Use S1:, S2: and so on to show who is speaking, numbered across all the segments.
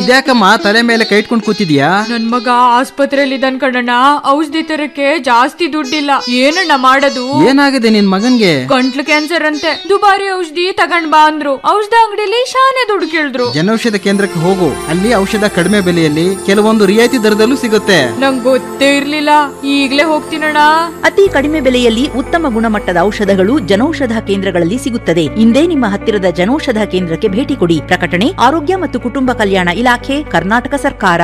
S1: ಇದ್ಯಾಕಮ್ಮ ತಲೆ ಮೇಲೆ ಕೈ ಇಟ್ಕೊಂಡು ಕೂತಿದ್ಯಾ
S2: ನನ್ ಮಗ ಆಸ್ಪತ್ರೆಯಲ್ಲಿ ಇದ್ದಾನ್ ಕಣಣ್ಣ ಔಷಧಿ ತರಕ್ಕೆ ಜಾಸ್ತಿ ದುಡ್ಡಿಲ್ಲ ಏನಣ್ಣ ಮಾಡೋದು
S1: ಏನಾಗಿದೆ ನಿನ್ ಮಗನ್ಗೆ
S2: ಗಂಟ್ಲು ಕ್ಯಾನ್ಸರ್ ಅಂತೆ ದುಬಾರಿ ಔಷಧಿ ತಗೊಂಡ್ ಬಾ ಅಂದ್ರು ಔಷಧ ಅಂಗಡಿಲಿ ಶಾನೆ ದುಡ್ಡು ಕೇಳಿದ್ರು
S1: ಜನೌಷಧ ಕೇಂದ್ರಕ್ಕೆ ಹೋಗು ಅಲ್ಲಿ ಔಷಧ ಕಡಿಮೆ ಬೆಲೆಯಲ್ಲಿ ಕೆಲವೊಂದು ರಿಯಾಯಿತಿ ದರದಲ್ಲೂ ಸಿಗುತ್ತೆ
S2: ನಂಗ್ ಗೊತ್ತೇ ಇರ್ಲಿಲ್ಲ ಈಗ್ಲೇ ಹೋಗ್ತೀನಣ್ಣ
S3: ಅತಿ ಕಡಿಮೆ ಬೆಲೆಯಲ್ಲಿ ಉತ್ತಮ ಗುಣಮಟ್ಟದ ಔಷಧಗಳು ಜನೌಷಧ ಕೇಂದ್ರಗಳಲ್ಲಿ ಸಿಗುತ್ತದೆ ಇಂದೇ ನಿಮ್ಮ ಹತ್ತಿರದ ಜನೌಷಧ ಕೇಂದ್ರಕ್ಕೆ ಭೇಟಿ ಕೊಡಿ ಪ್ರಕಟಣೆ ಆರೋಗ್ಯ ಮತ್ತು ಕುಟುಂಬ ಕಲ್ಯಾಣ ಇಲಾಖೆ ಕರ್ನಾಟಕ ಸರ್ಕಾರ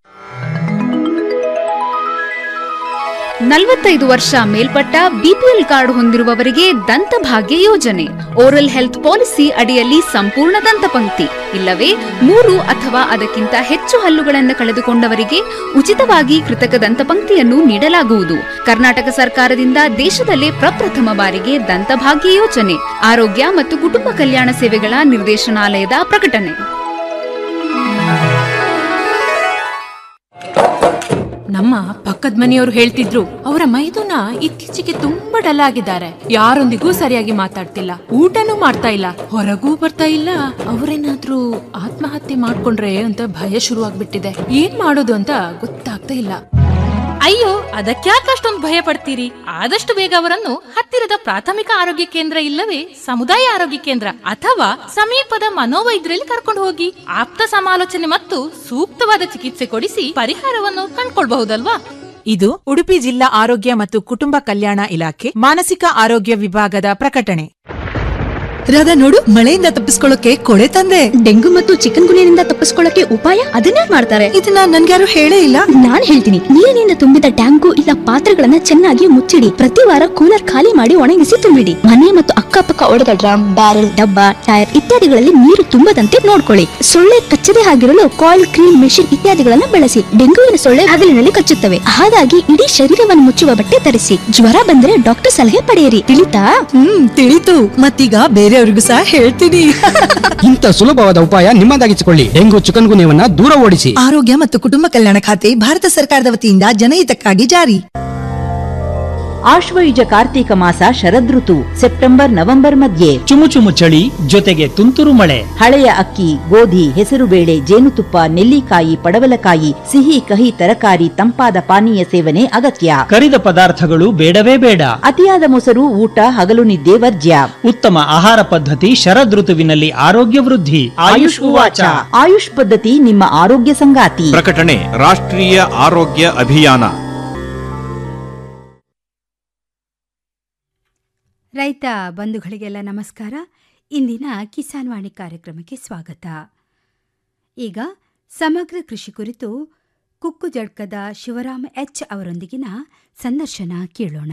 S4: ನಲವತ್ತೈದು ವರ್ಷ ಮೇಲ್ಪಟ್ಟ ಬಿಪಿಎಲ್ ಕಾರ್ಡ್ ಹೊಂದಿರುವವರಿಗೆ ದಂತಭಾಗ್ಯ ಯೋಜನೆ ಓರಲ್ ಹೆಲ್ತ್ ಪಾಲಿಸಿ ಅಡಿಯಲ್ಲಿ ಸಂಪೂರ್ಣ ದಂತಪಂಕ್ತಿ ಇಲ್ಲವೇ ಮೂರು ಅಥವಾ ಅದಕ್ಕಿಂತ ಹೆಚ್ಚು ಹಲ್ಲುಗಳನ್ನು ಕಳೆದುಕೊಂಡವರಿಗೆ ಉಚಿತವಾಗಿ ಕೃತಕ ದಂತಪಂಕ್ತಿಯನ್ನು ನೀಡಲಾಗುವುದು ಕರ್ನಾಟಕ ಸರ್ಕಾರದಿಂದ ದೇಶದಲ್ಲೇ ಪ್ರಪ್ರಥಮ ಬಾರಿಗೆ ದಂತಭಾಗ್ಯ ಯೋಜನೆ ಆರೋಗ್ಯ ಮತ್ತು ಕುಟುಂಬ ಕಲ್ಯಾಣ ಸೇವೆಗಳ ನಿರ್ದೇಶನಾಲಯದ ಪ್ರಕಟಣೆ
S5: ನಮ್ಮ ಪಕ್ಕದ ಮನೆಯವರು ಹೇಳ್ತಿದ್ರು ಅವರ ಮೈದುನ ಇತ್ತೀಚೆಗೆ ತುಂಬಾ ಡಲ್ ಆಗಿದ್ದಾರೆ ಯಾರೊಂದಿಗೂ ಸರಿಯಾಗಿ ಮಾತಾಡ್ತಿಲ್ಲ ಊಟನೂ ಮಾಡ್ತಾ ಇಲ್ಲ ಹೊರಗೂ ಬರ್ತಾ ಇಲ್ಲ ಅವರೇನಾದ್ರೂ ಆತ್ಮಹತ್ಯೆ ಮಾಡ್ಕೊಂಡ್ರೆ ಅಂತ ಭಯ ಶುರುವಾಗ್ಬಿಟ್ಟಿದೆ ಏನ್ ಮಾಡೋದು ಅಂತ ಗೊತ್ತಾಗ್ತಾ ಇಲ್ಲ
S6: ಅಯ್ಯೋ ಅದಕ್ಯಾಕೆ ಅಷ್ಟೊಂದು ಭಯ ಪಡ್ತೀರಿ ಆದಷ್ಟು ಬೇಗ ಅವರನ್ನು ಹತ್ತಿರದ ಪ್ರಾಥಮಿಕ ಆರೋಗ್ಯ ಕೇಂದ್ರ ಇಲ್ಲವೇ ಸಮುದಾಯ ಆರೋಗ್ಯ ಕೇಂದ್ರ ಅಥವಾ ಸಮೀಪದ ಮನೋವೈದ್ಯರಲ್ಲಿ ಕರ್ಕೊಂಡು ಹೋಗಿ ಆಪ್ತ ಸಮಾಲೋಚನೆ ಮತ್ತು ಸೂಕ್ತವಾದ ಚಿಕಿತ್ಸೆ ಕೊಡಿಸಿ ಪರಿಹಾರವನ್ನು ಕಂಡ್ಕೊಳ್ಬಹುದಲ್ವಾ
S7: ಇದು ಉಡುಪಿ ಜಿಲ್ಲಾ ಆರೋಗ್ಯ ಮತ್ತು ಕುಟುಂಬ ಕಲ್ಯಾಣ ಇಲಾಖೆ ಮಾನಸಿಕ ಆರೋಗ್ಯ ವಿಭಾಗದ ಪ್ರಕಟಣೆ
S8: ರಾಧಾ ನೋಡು ಮಳೆಯಿಂದ ತಪ್ಪಿಸ್ಕೊಳ್ಳೋಕೆ ಕೊಡೆ ತಂದೆ
S9: ಡೆಂಗು ಮತ್ತು ಚಿಕನ್ ಗುನಿಯಿಂದ ತಪ್ಪಿಸ್ಕೊಳ್ಳಕ್ಕೆ ಉಪಾಯ ಅದನ್ನೇ ಮಾಡ್ತಾರೆ
S8: ಇದನ್ನ ನನ್ಗ್ಯಾರು ಹೇಳೇ ಇಲ್ಲ
S9: ನಾನ್ ಹೇಳ್ತೀನಿ ನೀರಿನಿಂದ ತುಂಬಿದ ಟ್ಯಾಂಕು ಇಲ್ಲ ಪಾತ್ರೆಗಳನ್ನ ಚೆನ್ನಾಗಿ ಮುಚ್ಚಿಡಿ ಪ್ರತಿ ವಾರ ಕೂಲರ್ ಖಾಲಿ ಮಾಡಿ ಒಣಗಿಸಿ ತುಂಬಿಡಿ ಮನೆ ಮತ್ತು ಅಕ್ಕಪಕ್ಕ ಒಡೆದ ಡ್ರಮ್ ಬ್ಯಾರೆಲ್ ಡಬ್ಬ ಟೈರ್ ಇತ್ಯಾದಿಗಳಲ್ಲಿ ನೀರು ತುಂಬದಂತೆ ನೋಡ್ಕೊಳ್ಳಿ ಸೊಳ್ಳೆ ಕಚ್ಚದೆ ಆಗಿರಲು ಕಾಯಿಲ್ ಕ್ರೀಮ್ ಮೆಷಿನ್ ಇತ್ಯಾದಿಗಳನ್ನ ಬಳಸಿ ಡೆಂಗುವಿನ ಸೊಳ್ಳೆ ಹಗಲಿನಲ್ಲಿ ಕಚ್ಚುತ್ತವೆ ಹಾಗಾಗಿ ಇಡೀ ಶರೀರವನ್ನು ಮುಚ್ಚುವ ಬಟ್ಟೆ ಧರಿಸಿ ಜ್ವರ ಬಂದ್ರೆ ಡಾಕ್ಟರ್ ಸಲಹೆ ಪಡೆಯಿರಿ ತಿಳಿತಾ
S8: ಹ್ಮ್ ತಿಳಿತು ಮತ್ತೀಗ ಬೇರೆಯವ್ರಿಗೂ ಸಹ ಹೇಳ್ತೀನಿ
S10: ಇಂಥ ಸುಲಭವಾದ ಉಪಾಯ ನಿಮ್ಮದಾಗಿಸಿಕೊಳ್ಳಿ ಡೆಂಗು ಚಿಕನ್ ಗುನ್ಯವನ್ನ ದೂರ ಓಡಿಸಿ
S8: ಆರೋಗ್ಯ ಮತ್ತು ಕುಟುಂಬ ಕಲ್ಯಾಣ ಖಾತೆ ಭಾರತ ಸರ್ಕಾರದ ವತಿಯಿಂದ ಜನಹಿತಕ್ಕಾಗಿ ಜಾರಿ
S3: ಆಶ್ವಯುಜ ಕಾರ್ತೀಕ ಮಾಸ ಶರದೃತು ಸೆಪ್ಟೆಂಬರ್ ನವೆಂಬರ್ ಮಧ್ಯೆ
S10: ಚುಮು ಚುಮು ಚಳಿ ಜೊತೆಗೆ ತುಂತುರು ಮಳೆ
S3: ಹಳೆಯ ಅಕ್ಕಿ ಗೋಧಿ ಹೆಸರುಬೇಳೆ ಜೇನುತುಪ್ಪ ನೆಲ್ಲಿಕಾಯಿ ಪಡವಲಕಾಯಿ ಸಿಹಿ ಕಹಿ ತರಕಾರಿ ತಂಪಾದ ಪಾನೀಯ ಸೇವನೆ ಅಗತ್ಯ
S10: ಕರಿದ ಪದಾರ್ಥಗಳು ಬೇಡವೇ ಬೇಡ
S3: ಅತಿಯಾದ ಮೊಸರು ಊಟ ಹಗಲು ನಿದ್ದೆ ವರ್ಜ್ಯ
S10: ಉತ್ತಮ ಆಹಾರ ಪದ್ಧತಿ ಶರದೃತುವಿನಲ್ಲಿ ಆರೋಗ್ಯ ವೃದ್ಧಿ ಆಯುಷ್ ಉವಾಚ
S3: ಆಯುಷ್ ಪದ್ಧತಿ ನಿಮ್ಮ ಆರೋಗ್ಯ ಸಂಗಾತಿ
S11: ಪ್ರಕಟಣೆ ರಾಷ್ಟ್ರೀಯ ಆರೋಗ್ಯ ಅಭಿಯಾನ
S12: ರೈತ ಬಂಧುಗಳಿಗೆಲ್ಲ ನಮಸ್ಕಾರ ಇಂದಿನ ಕಿಸಾನ್ ವಾಣಿ ಕಾರ್ಯಕ್ರಮಕ್ಕೆ ಸ್ವಾಗತ ಈಗ ಸಮಗ್ರ ಕೃಷಿ ಕುರಿತು ಕುಕ್ಕು ಜಡ್ಕದ ಶಿವರಾಮ ಎಚ್ ಅವರೊಂದಿಗಿನ ಸಂದರ್ಶನ ಕೇಳೋಣ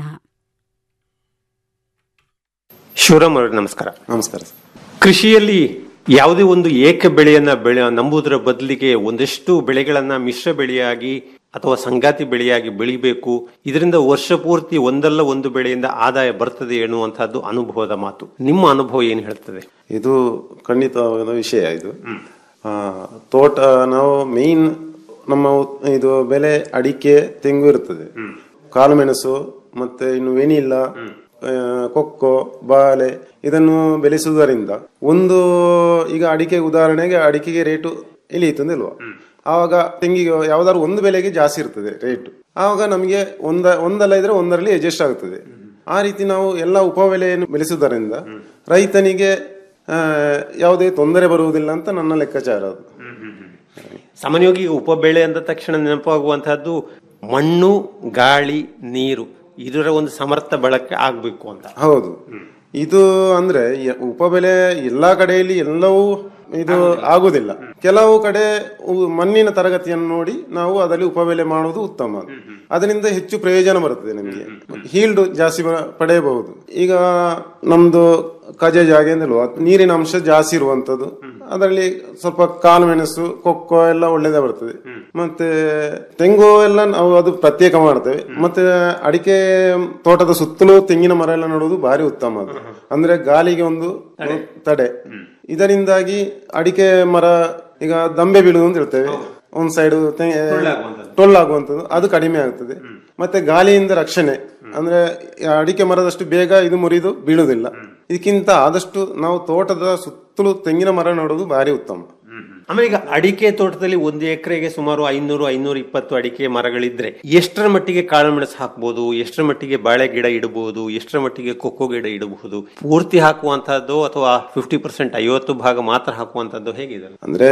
S13: ಶಿವರಾಮ್ ಅವರೇ ನಮಸ್ಕಾರ ನಮಸ್ಕಾರ ಕೃಷಿಯಲ್ಲಿ ಯಾವುದೇ ಒಂದು ಏಕ ಬೆಳೆಯನ್ನ ಬೆಳೆ ನಂಬುವುದರ ಬದಲಿಗೆ ಒಂದಷ್ಟು ಬೆಳೆಗಳನ್ನ ಮಿಶ್ರ ಬೆಳೆಯಾಗಿ ಅಥವಾ ಸಂಗಾತಿ ಬೆಳೆಯಾಗಿ ಬೆಳಿಬೇಕು ಇದರಿಂದ ವರ್ಷ ಪೂರ್ತಿ ಒಂದಲ್ಲ ಒಂದು ಬೆಳೆಯಿಂದ ಆದಾಯ ಬರ್ತದೆ ಎನ್ನುವಂತಹದ್ದು ಅನುಭವದ ಮಾತು ನಿಮ್ಮ ಅನುಭವ ಏನು ಹೇಳ್ತದೆ
S14: ಇದು ಖಂಡಿತವಾದ ವಿಷಯ ಇದು ಆ, ತೋಟ ನಾವು ಮೇನ್ ನಮ್ಮ ಉತ್- ಇದು ಬೆಲೆ ಅಡಿಕೆ ತೆಂಗು ಇರ್ತದೆ ಕಾಳುಮೆಣಸು ಮತ್ತೆ ಇನ್ನು ವೆನಿಲ್ಲ ಆ, ಕೊಕ್ಕೋ ಬಾಳೆ ಇದನ್ನು ಬೆಳೆಸುವುದರಿಂದ ಒಂದು ಈಗ ಅಡಿಕೆ ಉದಾಹರಣೆಗೆ ಅಡಿಕೆಗೆ ರೇಟು ಇಳಿಯಿತು ಇಲ್ವಾ ಆವಾಗ ತೆಂಗಿಗೆ ಯಾವ್ದಾದ್ರು ಒಂದು ಬೆಲೆಗೆ ಜಾಸ್ತಿ ಇರ್ತದೆ ರೇಟ್ ಆವಾಗ ನಮಗೆ ಒಂದ ಒಂದಲ್ಲ ಇದ್ರೆ ಒಂದರಲ್ಲಿ ಅಡ್ಜಸ್ಟ್ ಆಗುತ್ತದೆ ಆ ರೀತಿ ನಾವು ಎಲ್ಲ ಉಪಬೆಲೆಯನ್ನು ಬೆಳೆಸುವುದರಿಂದ ರೈತನಿಗೆ ಆ, ಯಾವುದೇ ತೊಂದರೆ ಬರುವುದಿಲ್ಲ ಅಂತ ನನ್ನ ಲೆಕ್ಕಾಚಾರ ಅದು
S13: ಸಾಮಾನ್ಯವಾಗಿ ಉಪಬೆಳೆ ಅಂದ ತಕ್ಷಣ ನೆನಪಾಗುವಂತಹದ್ದು ಮಣ್ಣು ಗಾಳಿ ನೀರು ಇದರ ಒಂದು ಸಮರ್ಥ ಬಳಕೆ ಆಗ್ಬೇಕು ಅಂತ
S14: ಹೌದು ಇದು ಅಂದ್ರೆ ಯ- ಉಪಬೆಲೆ ಎಲ್ಲಾ ಕಡೆಯಲ್ಲಿ ಎಲ್ಲವೂ ಇದು ಆಗುದಿಲ್ಲ ಕೆಲವು ಕಡೆ ಉ- ಮಣ್ಣಿನ ತರಗತಿಯನ್ನು ನೋಡಿ ನಾವು ಅದರಲ್ಲಿ ಉಪಬೆಲೆ ಮಾಡುವುದು ಉತ್ತಮ ಅದರಿಂದ ಹೆಚ್ಚು ಪ್ರಯೋಜನ ಬರುತ್ತದೆ ನಮಗೆ ಹೀಲ್ಡ್ ಜಾಸ್ತಿ ಬ- ಪಡೆಯಬಹುದು ಈಗ ನಮ್ದು ಕಜ ಜಾಗ ಎಂದಲ್ವಾ ನೀರಿನ ಅಂಶ ಜಾಸ್ತಿ ಇರುವಂತದ್ದು ಅದರಲ್ಲಿ ಸ್ವಲ್ಪ ಕಾಳು ಮೆಣಸು ಕೊಕ್ಕೋ ಎಲ್ಲ ಒಳ್ಳೇದೇ ಬರ್ತದೆ ಮತ್ತೆ ತೆಂಗು ಎಲ್ಲ ನಾವು ಅದು ಪ್ರತ್ಯೇಕ ಮಾಡ್ತೇವೆ ಮತ್ತೆ ಅಡಿಕೆ ತೋಟದ ಸುತ್ತಲೂ ತೆಂಗಿನ ಮರ ಎಲ್ಲ ನೆಡುವುದು ಭಾರಿ ಉತ್ತಮ ಅದು ಅಂದ್ರೆ ಗಾಳಿಗೆ ಒಂದು ತಡೆ ಇದರಿಂದಾಗಿ ಅಡಿಕೆ ಮರ ಈಗ ದಂಬೆ ಬೀಳುವುದು ಅಂತ ಹೇಳ್ತೇವೆ ಒಂದ್ ಸೈಡ್ ಟೊಳ್ಳಾಗುವಂಥದ್ದು ಅದು ಕಡಿಮೆ ಆಗ್ತದೆ ಮತ್ತೆ ಗಾಳಿಯಿಂದ ರಕ್ಷಣೆ ಅಂದ್ರೆ ಅಡಿಕೆ ಮರದಷ್ಟು ಬೇಗ ಇದು ಮುರಿದು ಬೀಳುವುದಿಲ್ಲ ಇದಕ್ಕಿಂತ ಆದಷ್ಟು ನಾವು ತೋಟದ ಸುತ್ತಲೂ ತೆಂಗಿನ ಮರ ನೆಡೋದು ಭಾರಿ ಉತ್ತಮ
S13: ಆಮೇಲೆ ಈಗ ಅಡಿಕೆ ತೋಟದಲ್ಲಿ ಒಂದು ಎಕರೆಗೆ ಸುಮಾರು ಐನೂರು ಐನೂರ ಇಪ್ಪತ್ತು ಅಡಿಕೆ ಮರಗಳಿದ್ರೆ ಎಷ್ಟರ ಮಟ್ಟಿಗೆ ಕಾಳುಮೆಣಸು ಹಾಕ್ಬೋದು ಎಷ್ಟರ ಮಟ್ಟಿಗೆ ಬಾಳೆ ಗಿಡ ಇಡಬಹುದು ಎಷ್ಟರ ಮಟ್ಟಿಗೆ ಕೊಕ್ಕೋ ಗಿಡ ಇಡಬಹುದು ಪೂರ್ತಿ ಹಾಕುವಂತಹದ್ದು ಅಥವಾ ಫಿಫ್ಟಿ ಪರ್ಸೆಂಟ್ ಐವತ್ತು ಭಾಗ ಮಾತ್ರ ಹಾಕುವಂತದ್ದು ಹೇಗಿದೆ
S14: ಅಂದ್ರೆ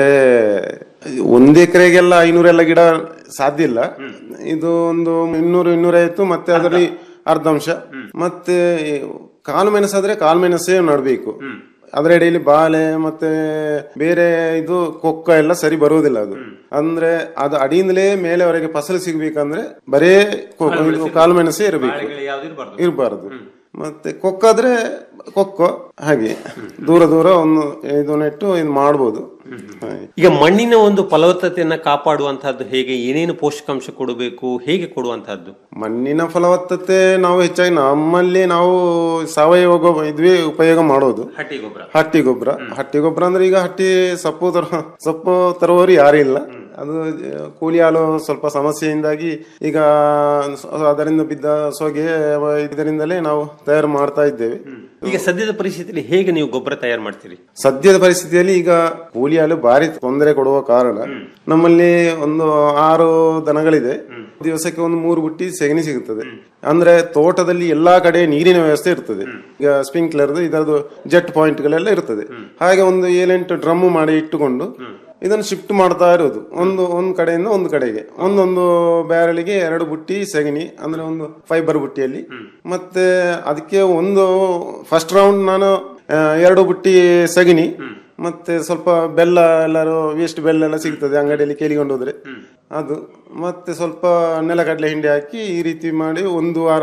S14: ಒಂದ್ ಎಕರೆಗೆಲ್ಲ ಐನೂರೆಲ್ಲ ಗಿಡ ಸಾಧ್ಯ ಇಲ್ಲ ಇದು ಒಂದು ಇನ್ನೂರು ಇನ್ನೂರೈವತ್ತು ಮತ್ತೆ ಅದರಲ್ಲಿ ಅರ್ಧಾಂಶ ಮತ್ತೆ ಕಾಲು ಮೆಣಸಾದ್ರೆ ಕಾಲು ಮೆಣಸೇ ನಡಬೇಕು ಅದರ ಅಡಿಯಲ್ಲಿ ಬಾಳೆ ಮತ್ತೆ ಬೇರೆ ಇದು ಕೊಕ್ಕ ಎಲ್ಲ ಸರಿ ಬರುವುದಿಲ್ಲ ಅದು ಅಂದ್ರೆ ಅದು ಅಡಿಯಿಂದಲೇ ಮೇಲೆವರೆಗೆ ಫಸಲು ಸಿಗ್ಬೇಕಂದ್ರೆ ಬರೇ ಕೊ- ಇದು ಕಾಳು ಮೆಣಸೇ ಇರಬೇಕು ಇರಬಾರದು ಮತ್ತೆ ಕೊಕ್ಕಾದ್ರೆ ಕೊಕ್ಕೋ ಹಾಗೆ ದೂರ ದೂರ ಒಂದು ಇದು ನೆಟ್ಟು ಇದು ಮಾಡ್ಬೋದು ಹಾಗೆ.
S13: ಈಗ ಮಣ್ಣಿನ ಒಂದು ಫಲವತ್ತತೆಯನ್ನ ಕಾಪಾಡುವಂತಹದ್ದು ಹೇಗೆ ಏನೇನು ಪೋಷಕಾಂಶ ಕೊಡಬೇಕು ಹೇಗೆ ಕೊಡುವಂತಹದ್ದು
S14: ಮಣ್ಣಿನ ಫಲವತ್ತತೆ ನಾವು ಹೆಚ್ಚಾಗಿ ನಮ್ಮಲ್ಲಿ ನಾವು ಸಾವಯವ ಗೊ- ಇದುವೇ ಉಪಯೋಗ ಮಾಡೋದು
S13: ಹಟ್ಟಿ ಗೊಬ್ಬರ
S14: ಹಟ್ಟಿ ಗೊಬ್ಬರ ಹಟ್ಟಿ ಗೊಬ್ಬರ ಅಂದ್ರೆ ಈಗ ಹಟ್ಟಿ ಸೊಪ್ಪು ತರ ಸೊಪ್ಪು ತರುವವರು ಯಾರು ಇಲ್ಲ ಅದು ಆ, ಕೂಲಿ ಹಾಲು ಸ್ವಲ್ಪ ಸಮಸ್ಯೆಯಿಂದಾಗಿ ಈಗ ಸ- ಅದರಿಂದ ಬಿದ್ದ ಸೊಗೆ ಅವ ಇದರಿಂದಲೇ ನಾವು ತಯಾರು ಮಾಡ್ತಾ ಇದ್ದೇವೆ
S13: ಈಗ ಸದ್ಯದ ಪರಿಸ್ಥಿತಿಯಲ್ಲಿ ಹೇಗೆ ನೀವು ಗೊಬ್ಬರ ತಯಾರು ಮಾಡ್ತೀರಿ
S14: ಸದ್ಯದ ಪರಿಸ್ಥಿತಿಯಲ್ಲಿ ಈಗ ಕೂಲಿ ಹಾಲು ಭಾರಿ ತೊಂದರೆ ಕೊಡುವ ಕಾರಣ ನಮ್ಮಲ್ಲಿ ಒಂದು ಆರು ದನಗಳಿದೆ ದಿವಸಕ್ಕೆ ಒಂದು ಮೂರು ಬುಟ್ಟಿ ಸೆಗಣಿ ಸಿಗುತ್ತದೆ ಅಂದ್ರೆ ತೋಟದಲ್ಲಿ ಎಲ್ಲಾ ಕಡೆ ನೀರಿನ ವ್ಯವಸ್ಥೆ ಇರ್ತದೆ ಈಗ ಸ್ಪ್ರಿಂಕ್ಲರ್ ಇದರದು ಜೆಟ್ ಪಾಯಿಂಟ್ ಗಳೆಲ್ಲ ಇರ್ತದೆ ಹಾಗೆ ಒಂದು ಏಳೆಂಟು ಡ್ರಮ್ ಮಾಡಿ ಇಟ್ಟುಕೊಂಡು ಇದನ್ನು ಶಿಫ್ಟ್ ಮಾಡ್ತಾ ಇರೋದು ಒಂದು ಒಂದು ಕಡೆಯಿಂದ ಒಂದು ಕಡೆಗೆ ಒಂದೊಂದು ಬ್ಯಾರಳಿಗೆ ಎರಡು ಬುಟ್ಟಿ ಸೆಗಣಿ ಅಂದ್ರೆ ಒಂದು ಫೈಬರ್ ಬುಟ್ಟಿಯಲ್ಲಿ ಮತ್ತೆ ಅದಕ್ಕೆ ಒಂದು ಫಸ್ಟ್ ರೌಂಡ್ ನಾನು ಆ, ಎರಡು ಬುಟ್ಟಿ ಸಗಣಿ ಮತ್ತೆ ಸ್ವಲ್ಪ ಬೆಲ್ಲ ಎಲ್ಲರೂ ವೇಸ್ಟ್ ಬೆಲ್ಲ ಎಲ್ಲ ಸಿಗ್ತದೆ ಅಂಗಡಿಯಲ್ಲಿ ಕೇಳಿಕೊಂಡು ಹೋದ್ರೆ ಅದು ಮತ್ತೆ ಸ್ವಲ್ಪ ನೆಲಗಡಲೆ ಹಿಂಡಿ ಹಾಕಿ ಈ ರೀತಿ ಮಾಡಿ ಒಂದು ವಾರ